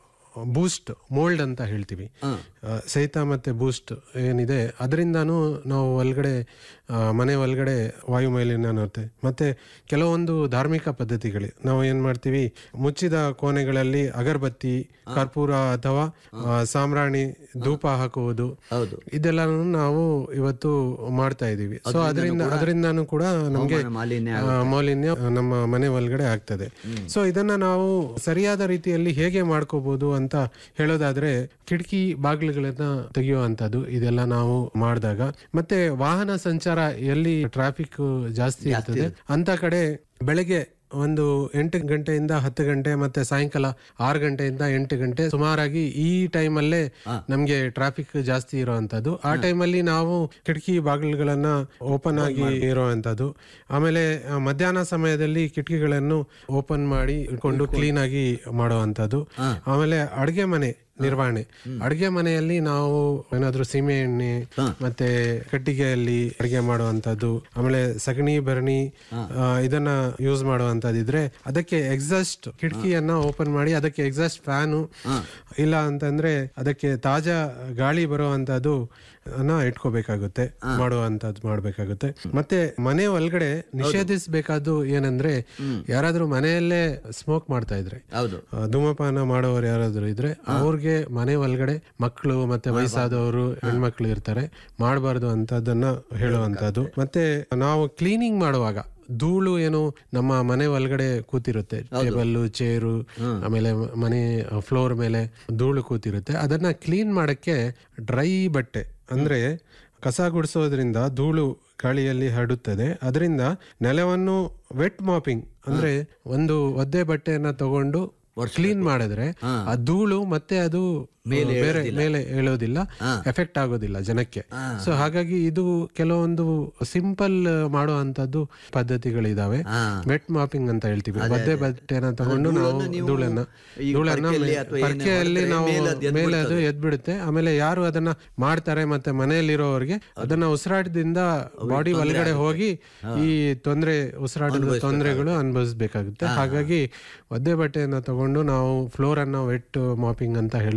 ಬೂಸ್ಟ್ ಮೋಲ್ಡ್ ಅಂತ ಹೇಳ್ತೀವಿ ಆ, ಸಹಿತ ಮತ್ತೆ ಬೂಸ್ಟ್ ಏನಿದೆ ಅದರಿಂದನೂ ನಾವು ಒಳಗಡೆ ಆ, ಮನೆ ಒಳಗಡೆ ವಾಯು ಮಾಲಿನ್ಯ ನೋಡ್ತೇವೆ ಮತ್ತೆ ಕೆಲವೊಂದು ಧಾರ್ಮಿಕ ಪದ್ಧತಿಗಳು ನಾವು ಏನ್ ಮಾಡ್ತೀವಿ ಮುಚ್ಚಿದ ಕೋಣೆಗಳಲ್ಲಿ ಅಗರಬತ್ತಿ ಕರ್ಪೂರ ಅಥವಾ ಆ, ಸಾಂಬ್ರಾಣಿ ಧೂಪ ಹಾಕುವುದು ಹೌದು ಇದೆಲ್ಲನೂ ನಾವು ಇವತ್ತು ಮಾಡ್ತಾ ಇದೀವಿ ಸೊ ಅದರಿಂದ ಅದರಿಂದನೂ ಕೂಡ ನಮಗೆ ಹವಾಮಾನ ಮಾಲಿನ್ಯ ಆ, ಮಾಲಿನ್ಯ ನಮ್ಮ ಮನೆ ಒಳಗಡೆ ಆಗ್ತದೆ ಸೊ ಇದನ್ನ ನಾವು ಸರಿಯಾದ ರೀತಿಯಲ್ಲಿ ಹೇಗೆ ಮಾಡ್ಕೋಬಹುದು ಅಂತ ಹೇಳೋದಾದ್ರೆ ಕಿಟಕಿ ಬಾಗಿಲುಗಳನ್ನ ತೆಗೆಯುವಂತದ್ದು ಇದೆಲ್ಲ ನಾವು ಮಾಡಿದಾಗ ಮತ್ತೆ ವಾಹನ ಸಂಚಾರ ಎಲ್ಲಿ ಟ್ರಾಫಿಕ್ ಜಾಸ್ತಿ ಇರ್ತದೆ ಅಂತ ಕಡೆ ಬೆಳಗ್ಗೆ ಒಂದು ಎಂಟು ಗಂಟೆಯಿಂದ ಹತ್ತು ಗಂಟೆ ಮತ್ತೆ ಸಾಯಂಕಾಲ ಆರು ಗಂಟೆಯಿಂದ ಎಂಟು ಗಂಟೆ ಸುಮಾರಾಗಿ ಈ ಟೈಮಲ್ಲೇ ನಮ್ಗೆ ಟ್ರಾಫಿಕ್ ಜಾಸ್ತಿ ಇರುವಂತದ್ದು ಆ ಟೈಮಲ್ಲಿ ನಾವು ಕಿಟಕಿ ಬಾಗಿಲುಗಳನ್ನ ಓಪನ್ ಆಗಿ ಇರುವಂತದ್ದು ಆಮೇಲೆ ಆ, ಮಧ್ಯಾಹ್ನ ಸಮಯದಲ್ಲಿ ಕಿಟಕಿಗಳನ್ನು ಓಪನ್ ಮಾಡಿ ಇಟ್ಕೊಂಡು ಕ್ಲೀನ್ ಆಗಿ ಮಾಡುವಂತದ್ದು ಆಮೇಲೆ ಅಡುಗೆ ಮನೆ ನಿರ್ವಹಣೆ ಅಡುಗೆ ಮನೆಯಲ್ಲಿ ನಾವು ಏನಾದ್ರೂ ಸೀಮೆ ಎಣ್ಣೆ ಮತ್ತೆ ಕಟ್ಟಿಗೆಯಲ್ಲಿ ಅಡುಗೆ ಮಾಡುವಂತದ್ದು ಆಮೇಲೆ ಸಗಣಿ ಭರಣಿ ಆ, ಇದನ್ನ ಯೂಸ್ ಮಾಡುವಂತದಿದ್ರೆ ಅದಕ್ಕೆ ಎಕ್ಸಾಸ್ಟ್ ಕಿಟಕಿಯನ್ನ ಓಪನ್ ಮಾಡಿ ಅದಕ್ಕೆ ಎಕ್ಸಾಸ್ಟ್ ಫ್ಯಾನು ಇಲ್ಲ ಅಂತಂದ್ರೆ ಅದಕ್ಕೆ ತಾಜಾ ಗಾಳಿ ಬರುವಂತದ್ದು ಅನ್ನ ಇಟ್ಕೋಬೇಕಾಗುತ್ತೆ ಮಾಡುವಂತದ್ದು ಮಾಡ್ಬೇಕಾಗುತ್ತೆ ಮತ್ತೆ ಮನೆ ಒಳಗಡೆ ನಿಷೇಧಿಸಬೇಕಾದ್ದು ಏನಂದ್ರೆ ಯಾರಾದ್ರೂ ಮನೆಯಲ್ಲೇ ಸ್ಮೋಕ್ ಮಾಡ್ತಾ ಇದ್ರೆ ಹೌದು ಆ, ಧೂಮಪಾನ ಮಾಡೋರು ಯಾರಾದ್ರೂ ಇದ್ರೆ ಅವ್ರಿಗೆ ಮನೆ ಒಳಗಡೆ ಮಕ್ಕಳು ಮತ್ತೆ ವಯಸ್ಸಾದವರು ಹೆಣ್ಮಕ್ಳು ಇರ್ತಾರೆ ಮಾಡಬಾರ್ದು ಅಂತದನ್ನ ಹೇಳುವಂತದ್ದು ಮತ್ತೆ ನಾವು ಕ್ಲೀನಿಂಗ್ ಮಾಡುವಾಗ ಧೂಳು ಏನು ನಮ್ಮ ಮನೆ ಒಳಗಡೆ ಕೂತಿರುತ್ತೆ ಟೇಬಲ್ಲು ಚೇರು ಆಮೇಲೆ ಮ- ಮನೆ ಫ್ಲೋರ್ ಮೇಲೆ ಧೂಳು ಕೂತಿರುತ್ತೆ ಅದನ್ನ ಕ್ಲೀನ್ ಮಾಡಕ್ಕೆ ಡ್ರೈ ಬಟ್ಟೆ ಅಂದ್ರೆ ಕಸ ಗುಡಿಸೋದ್ರಿಂದ ಧೂಳು ಗಾಳಿಯಲ್ಲಿ ಹರಡುತ್ತದೆ ಅದರಿಂದ ನೆಲವನ್ನು ವೆಟ್ ಮಾಪಿಂಗ್ ಅಂದ್ರೆ ಒಂದು ಒದ್ದೆ ಬಟ್ಟೆಯನ್ನ ತಗೊಂಡು ಕ್ಲೀನ್ ಮಾಡಿದ್ರೆ ಆ ಧೂಳು ಮತ್ತೆ ಅದು ಬೇರೆ ಮೇಲೆ ಹೇಳೋದಿಲ್ಲ ಎಫೆಕ್ಟ್ ಆಗೋದಿಲ್ಲ ಜನಕ್ಕೆ ಸೊ ಹಾಗಾಗಿ ಇದು ಕೆಲವೊಂದು ಸಿಂಪಲ್ ಮಾಡುವಂತದ್ದು ಪದ್ಧತಿಗಳಿದಾವೆ ವೆಟ್ ಮಾಪಿಂಗ್ ಅಂತ ಹೇಳ್ತೀವಿ ಒದ್ದೆ ಬಟ್ಟೆನ ತಗೊಂಡು ನಾವು ಧೂಳನ್ನ ಈಗ ಧೂಳನ್ನ ಪರ್ಕೆಯಲ್ಲಿ ಮೇ- ಅಥವಾ ಏನೇ ಪರ್ಕೆಯಲ್ಲಿ ಮಾಡಿದ್ರೆ ನಾವು ಮೇಲೆ ಅದು ಎದ್ದು ಮೇಲೆ ಅದು ಎದ್ಬಿಡುತ್ತೆ ಆಮೇಲೆ ಯಾರು ಅದನ್ನ ಮಾಡ್ತಾರೆ ಮತ್ತೆ ಮನೆಯಲ್ಲಿರೋರಿಗೆ ಅದನ್ನ ಉಸಿರಾಟದಿಂದ ಬಾಡಿ ಒಳಗಡೆ ಹೋಗಿ ಈ ತೊಂದರೆ ಉಸಿರಾಟದ ತೊಂದರೆಗಳು ಅನುಭವಿಸ್ಬೇಕಾಗುತ್ತೆ ಹಾಗಾಗಿ ಒದ್ದೆ ಬಟ್ಟೆಯನ್ನ ತಗೊಂಡು ನಾವು ಫ್ಲೋರ್ ಅನ್ನ ವೆಟ್ ಮಾಪಿಂಗ್ ಅಂತ ಹೇಳ್ತೀವಿ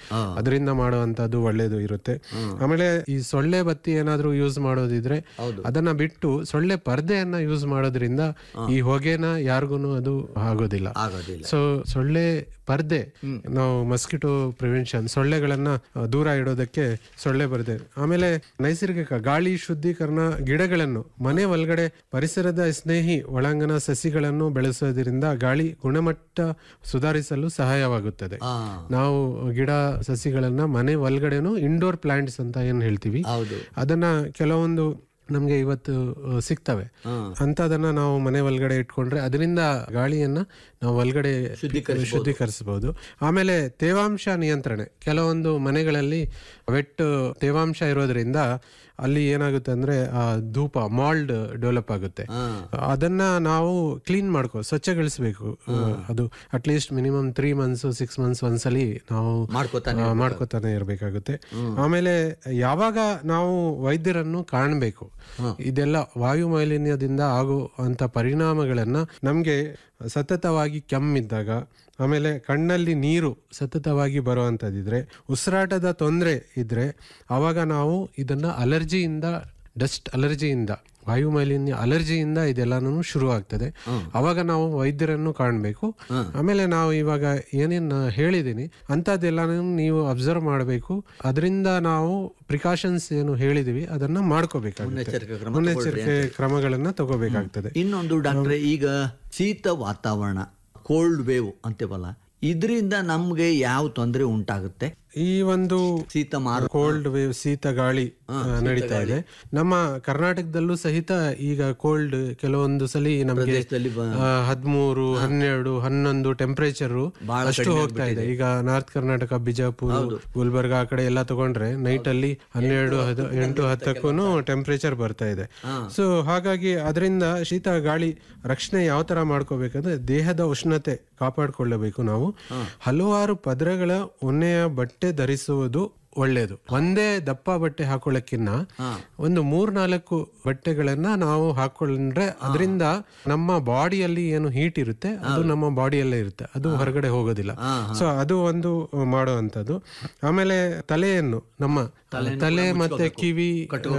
ಅದರಿಂದ ಮಾಡುವಂತದ್ದು ಒಳ್ಳೇದು ಇರುತ್ತೆ ಆಮೇಲೆ ಈ ಸೊಳ್ಳೆ ಬತ್ತಿ ಏನಾದ್ರೂ ಯೂಸ್ ಮಾಡೋದಿದ್ರೆ ಅದನ್ನ ಬಿಟ್ಟು ಸೊಳ್ಳೆ ಪರ್ದೆಯನ್ನ ಯೂಸ್ ಮಾಡೋದ್ರಿಂದ ಈ ಹೊಗೆನ ಯಾರಿಗೂ ಅದು ಆಗೋದಿಲ್ಲ ಆಗೋದಿಲ್ಲ ಸೊ ಸೊಳ್ಳೆ ಪರ್ದೆ ನಾವು ಮಸ್ಕಿಟೋ ಪ್ರಿವೆನ್ಷನ್ ಸೊಳ್ಳೆಗಳನ್ನ ಆ, ದೂರ ಇಡೋದಕ್ಕೆ ಸೊಳ್ಳೆ ಪರ್ದೆ ಆಮೇಲೆ ನೈಸರ್ಗಿಕ ಗಾಳಿ ಶುದ್ಧೀಕರಣ ಗಿಡಗಳನ್ನು ಮನೆ ಒಳಗಡೆ ಪರಿಸರದ ಸ್ನೇಹಿ ಒಳಾಂಗಣ ಸಸಿಗಳನ್ನು ಬೆಳೆಸೋದ್ರಿಂದ ಗಾಳಿ ಗುಣಮಟ್ಟ ಸುಧಾರಿಸಲು ಸಹಾಯವಾಗುತ್ತದೆ ಆ, ನಾವು ಗಿಡ ಸಸಿಗಳನ್ನ ಮನೆ ಒಳಗಡೆನು ಇಂಡೋರ್ ಪ್ಲಾಂಟ್ಸ್ ಅಂತ ಏನ್ ಹೇಳ್ತೀವಿ ಹೌದು ಅದನ್ನ ಕೆಲವೊಂದು ನಮ್ಗೆ ಇವತ್ತು ಆ, ಸಿಗ್ತವೆ ಅಂತದನ್ನ ನಾವು ಮನೆ ಒಳಗಡೆ ಇಟ್ಕೊಂಡ್ರೆ ಅದರಿಂದ ಗಾಳಿಯನ್ನ ನಾವು ಒಳಗಡೆ ಶುದ್ಧೀಕರಿಸಬಹುದು ಆಮೇಲೆ ತೇವಾಂಶ ನಿಯಂತ್ರಣೆ ಕೆಲವೊಂದು ಮನೆಗಳಲ್ಲಿ ವೆಟ್ ತೇವಾಂಶ ಇರೋದ್ರಿಂದ ಅಲ್ಲಿ ಏನಾಗುತ್ತೆ ಅಂದ್ರೆ ಆ ಧೂಪ ಮಾಲ್ಡ್ ಡೆವಲಪ್ ಆಗುತ್ತೆ ಅದನ್ನ ನಾವು ಕ್ಲೀನ್ ಮಾಡ್ಕೋ ಸ್ವಚ್ಛಗೊಳಿಸಬೇಕು ಅದು at least minimum three months six months ಒಂದ್ಸಲಿ ನಾವು ಮಾಡ್ಕೊತಾನೆ ಆ, ಮಾಡ್ಕೊತಾನೆ ಇರಬೇಕಾಗುತ್ತೆ ಆಮೇಲೆ ಯಾವಾಗ ನಾವು ವೈದ್ಯರನ್ನು ಕಾಣಬೇಕು ಇದೆಲ್ಲ ವಾಯು ಮಾಲಿನ್ಯದಿಂದ ಆಗೋ ಅಂತ ಪರಿಣಾಮಗಳನ್ನ ನಮ್ಗೆ ಸತತವಾಗಿ ಕೆಮ್ಮಿದ್ದಾಗ ಆಮೇಲೆ ಕಣ್ಣಲ್ಲಿ ನೀರು ಸತತವಾಗಿ ಬರುವಂಥದ್ದಿದ್ರೆ ಉಸಿರಾಟದ ತೊಂದರೆ ಇದ್ರೆ ಆವಾಗ ನಾವು ಇದನ್ನ ಅಲರ್ಜಿಯಿಂದ ಡಸ್ಟ್ ಅಲರ್ಜಿಯಿಂದ ವಾಯು ಮಾಲಿನ್ಯ ಅಲರ್ಜಿಯಿಂದ ಇದೆಲ್ಲಾನು ಶುರು ಆಗ್ತದೆ ಅವಾಗ ನಾವು ವೈದ್ಯರನ್ನು ಕಾಣಬೇಕು ಆಮೇಲೆ ನಾವು ಇವಾಗ ಏನೇನ್ ಹೇಳಿದೀನಿ ಅಂತದ್ದೆಲ್ಲಾನು ನೀವು ಅಬ್ಸರ್ವ್ ಮಾಡಬೇಕು ಅದರಿಂದ ನಾವು ಪ್ರಿಕಾಷನ್ಸ್ ಏನು ಹೇಳಿದೀವಿ ಅದನ್ನ ಮಾಡ್ಕೋಬೇಕಾಗುತ್ತೆ ಮುನ್ನೆಚ್ಚರಿಕೆ ಕ್ರಮ ಮುನ್ನೆಚ್ಚರಿಕೆ ಕ್ರಮಗಳನ್ನ ತಗೋಬೇಕಾಗ್ತದೆ ಇನ್ನೊಂದು ಡಾಕ್ಟ್ರೆ ಈಗ ಶೀತ ವಾತಾವರಣ ಕೋಲ್ಡ್ ವೇವ್ ಅಂತೇವಲ್ಲ ಇದರಿಂದ ನಮ್ಗೆ ಯಾವ ತೊಂದರೆ ಉಂಟಾಗುತ್ತೆ ಈ ಒಂದು ಶೀತ ಮಾರು ಕೋಲ್ಡ್ ವೇವ್ ಶೀತ ಗಾಳಿ ಆ, ನಡೀತಾ ಇದೆ ನಮ್ಮ ಕರ್ನಾಟಕದಲ್ಲೂ ಸಹಿತ ಈಗ ಕೋಲ್ಡ್ ಕೆಲವೊಂದು ಸಲಿ ನಮಗೆ ಪ್ರದೇಶದಲ್ಲಿ ಬ- ಹದಿಮೂರು ಹನ್ನೆರಡು ಹನ್ನೊಂದು ಟೆಂಪರೇಚರ್ ಬಹಳ ಅಷ್ಟು ಹೋಗ್ತಾ ಇದೆ ಈಗ ನಾರ್ತ್ ಕರ್ನಾಟಕ ಬಿಜಾಪುರ ಗುಲ್ಬರ್ಗ ಆ ಕಡೆ ಎಲ್ಲ ತಗೊಂಡ್ರೆ ನೈಟ್ ಅಲ್ಲಿ ಹನ್ನೆರಡು ಹದ- ಎಂಟು ಹತ್ತಕ್ಕೂ ಟೆಂಪರೇಚರ್ ಬರ್ತಾ ಇದೆ ಸೊ ಹಾಗಾಗಿ ಅದರಿಂದ ಶೀತ ಗಾಳಿ ರಕ್ಷಣೆ ಯಾವ ತರ ಮಾಡ್ಕೋಬೇಕಂದ್ರೆ ದೇಹದ ಉಷ್ಣತೆ ಕಾಪಾಡಿಕೊಳ್ಳಬೇಕು ನಾವು ಹಲವಾರು ಪದರಗಳ ಉಣ್ಣೆಯ ಬಟ್ಟೆ ಧರಿಸುವುದು ಒಳ್ಳೇದು ಒಂದೇ ದಪ್ಪ ಬಟ್ಟೆ ಹಾಕೊಳ್ಳಕ್ಕಿನ್ನ ಒಂದು ಮೂರ್ನಾಲ್ಕು ಬಟ್ಟೆಗಳನ್ನ ನಾವು ಹಾಕೊಂಡ್ರೆ ಅದರಿಂದ ನಮ್ಮ ಬಾಡಿಯಲ್ಲಿ ಏನು ಹೀಟ್ ಇರುತ್ತೆ ಅದು ನಮ್ಮ ಬಾಡಿಯಲ್ಲೇ ಇರುತ್ತೆ ಅದು ಹೊರಗಡೆ ಹೋಗೋದಿಲ್ಲ ಸೊ ಅದು ಒಂದು ಮಾಡುವಂಥದ್ದು ಆಮೇಲೆ ತಲೆಯನ್ನು ನಮ್ಮ ತಲೆ ಮತ್ತೆ ಕಿವಿ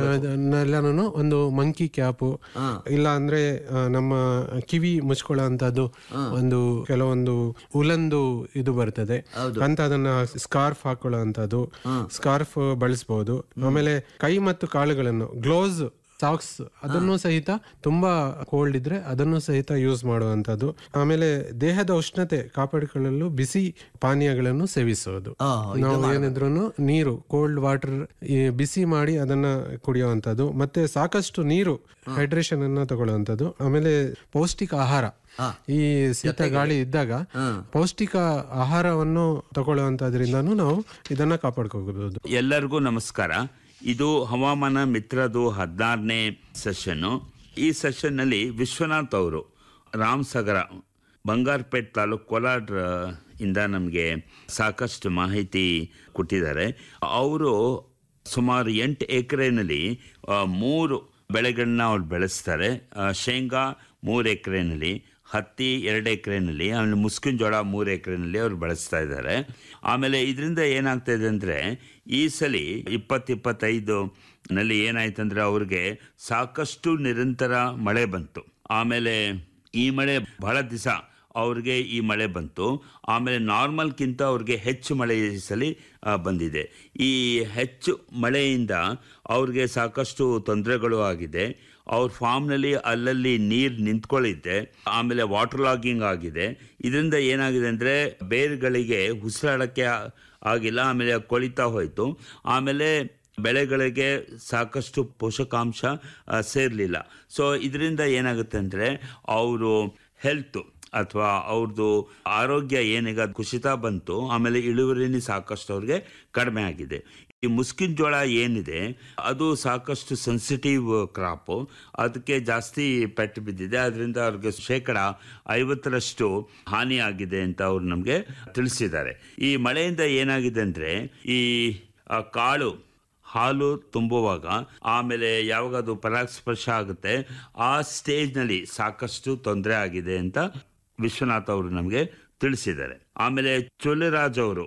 ಎಲ್ಲಾನು ಒಂದು ಮಂಕಿ ಕ್ಯಾಪು ಇಲ್ಲ ಅಂದ್ರೆ ಆ, ನಮ್ಮ ಕಿವಿ ಮುಚ್ಕೊಳ್ಳೋ ಅಂತದ್ದು ಒಂದು ಕೆಲವೊಂದು ಉಲಂದು ಇದು ಬರ್ತದೆ ಅಂತ ಅದನ್ನ ಸ್ಕಾರ್ಫ್ ಹಾಕೊಳ್ಳೋ ಅಂತದ್ದು ಸ್ಕಾರ್ಫ್ ಬಳಸಬಹುದು ಆಮೇಲೆ ಕೈ ಮತ್ತು ಕಾಳುಗಳನ್ನು ಗ್ಲೋಸ್ ಸಾಕ್ಸ್ ಅದನ್ನು ಸಹಿತ ತುಂಬಾ ಕೋಲ್ಡ್ ಇದ್ರೆ ಅದನ್ನು ಸಹಿತ ಯೂಸ್ ಮಾಡುವಂತದ್ದು ಆಮೇಲೆ ದೇಹದ ಉಷ್ಣತೆ ಕಾಪಾಡಿಕೊಳ್ಳಲು ಬಿಸಿ ಪಾನೀಯಗಳನ್ನು ಸೇವಿಸುವುದು ನಾವು ಏನಿದ್ರು ನೀರು ಕೋಲ್ಡ್ ವಾಟರ್ ಬಿಸಿ ಮಾಡಿ ಅದನ್ನ ಕುಡಿಯುವಂತದ್ದು ಮತ್ತೆ ಸಾಕಷ್ಟು ನೀರು ಹೈಡ್ರೇಷನ್ ಅನ್ನ ತಗೊಳ್ಳುವಂತದ್ದು ಆಮೇಲೆ ಪೌಷ್ಟಿಕ ಆಹಾರ ಈ ಶೀತ ಗಾಳಿ ಇದ್ದಾಗ ಪೌಷ್ಟಿಕ ಆಹಾರವನ್ನು ತಗೊಳ್ಳುವಂತದ್ರಿಂದನೂ ನಾವು ಇದನ್ನ ಕಾಪಾಡ್ಕೋಬಹುದು ಎಲ್ಲರಿಗೂ ನಮಸ್ಕಾರ ಇದು ಹವಾಮಾನ ಮಿತ್ರದು ಹದಿನಾರನೇ ಸೆಷನ್ನು ಈ ಸೆಷನ್ನಲ್ಲಿ ವಿಶ್ವನಾಥ್ ಅವರು ರಾಮಸಾಗರ ಬಂಗಾರಪೇಟ್ ತಾಲೂಕು ಕೋಲಾರ ಇಂದ ನಮಗೆ ಸಾಕಷ್ಟು ಮಾಹಿತಿ ಕೊಟ್ಟಿದ್ದಾರೆ ಅವರು ಸುಮಾರು ಎಂಟು ಎಕರೆನಲ್ಲಿ ಮೂರು ಬೆಳೆಗಳನ್ನ ಅವ್ರು ಬೆಳೆಸ್ತಾರೆ ಆ, ಶೇಂಗಾ ಮೂರು ಎಕರೆನಲ್ಲಿ ಹತ್ತಿ ಎರಡು ಎಕರೆನಲ್ಲಿ ಆಮೇಲೆ ಮುಸ್ಕಿನ ಜೋಳ ಮೂರು ಎಕರೆನಲ್ಲಿ ಅವ್ರು ಬೆಳೆಸ್ತಾ ಇದ್ದಾರೆ ಆಮೇಲೆ ಇದರಿಂದ ಏನಾಗ್ತಾ ಇದೆ ಅಂದರೆ ಈ ಸಲ ಇಪ್ಪತ್ತು ಇಪ್ಪತ್ತೈದು ನಲ್ಲಿ ಏನಾಯ್ತಂದ್ರೆ ಅವ್ರಿಗೆ ಸಾಕಷ್ಟು ನಿರಂತರ ಮಳೆ ಬಂತು ಆಮೇಲೆ ಈ ಮಳೆ ಬಹಳ ದಿವಸ ಅವ್ರಿಗೆ ಈ ಮಳೆ ಬಂತು ಆಮೇಲೆ ನಾರ್ಮಲ್ಗಿಂತ ಅವ್ರಿಗೆ ಹೆಚ್ಚು ಮಳೆ ಈ ಸಲ ಆ, ಬಂದಿದೆ ಈ ಹೆಚ್ಚು ಮಳೆಯಿಂದ ಅವ್ರಿಗೆ ಸಾಕಷ್ಟು ತೊಂದರೆಗಳು ಆಗಿದೆ ಅವ್ರ ಫಾರ್ಮ್ನಲ್ಲಿ ಅಲ್ಲಲ್ಲಿ ನೀರು ನಿಂತ್ಕೊಳ್ಳಿದ್ದೆ ಆಮೇಲೆ ವಾಟರ್ ಲಾಗಿಂಗ್ ಆಗಿದೆ ಇದರಿಂದ ಏನಾಗಿದೆ ಅಂದರೆ ಬೇರುಗಳಿಗೆ ಉಸಿರಾಡೋಕ್ಕೆ ಆಗಿಲ್ಲ ಆಮೇಲೆ ಕೊಳಿತಾ ಹೋಯಿತು ಆಮೇಲೆ ಬೆಳೆಗಳಿಗೆ ಸಾಕಷ್ಟು ಪೋಷಕಾಂಶ ಸೇರಲಿಲ್ಲ ಸೊ ಇದರಿಂದ ಏನಾಗುತ್ತೆ ಅಂದರೆ ಅವರು ಹೆಲ್ತು ಅಥವಾ ಅವ್ರದ್ದು ಆರೋಗ್ಯ ಏನೀಗ ಕುಸಿತ ಬಂತು ಆಮೇಲೆ ಇಳುವರಿನಿ ಸಾಕಷ್ಟು ಅವ್ರಿಗೆ ಕಡಿಮೆ ಆಗಿದೆ ಈ ಮುಸ್ಕಿನ ಜೋಳ ಏನಿದೆ ಅದು ಸಾಕಷ್ಟು ಸೆನ್ಸಿಟಿವ್ ಕ್ರಾಪು ಅದಕ್ಕೆ ಜಾಸ್ತಿ ಪೆಟ್ಟು ಬಿದ್ದಿದೆ ಅದರಿಂದ ಅವ್ರಿಗೆ ಶೇಕಡ ಐವತ್ತರಷ್ಟು ಹಾನಿ ಆಗಿದೆ ಅಂತ ಅವ್ರು ನಮಗೆ ತಿಳಿಸಿದ್ದಾರೆ ಈ ಮಳೆಯಿಂದ ಏನಾಗಿದೆ ಅಂದರೆ ಈ ಆ, ಕಾಳು ಹಾಲು ತುಂಬುವಾಗ ಆಮೇಲೆ ಯಾವಾಗ ಅದು ಪರಾಗಸ್ಪರ್ಶ ಆಗುತ್ತೆ ಆ ಸ್ಟೇಜ್ನಲ್ಲಿ ಸಾಕಷ್ಟು ತೊಂದರೆ ಆಗಿದೆ ಅಂತ ವಿಶ್ವನಾಥ್ ಅವರು ನಮಗೆ ತಿಳಿಸಿದ್ದಾರೆ ಆಮೇಲೆ ಚೊಲಿರಾಜ್ ಅವರು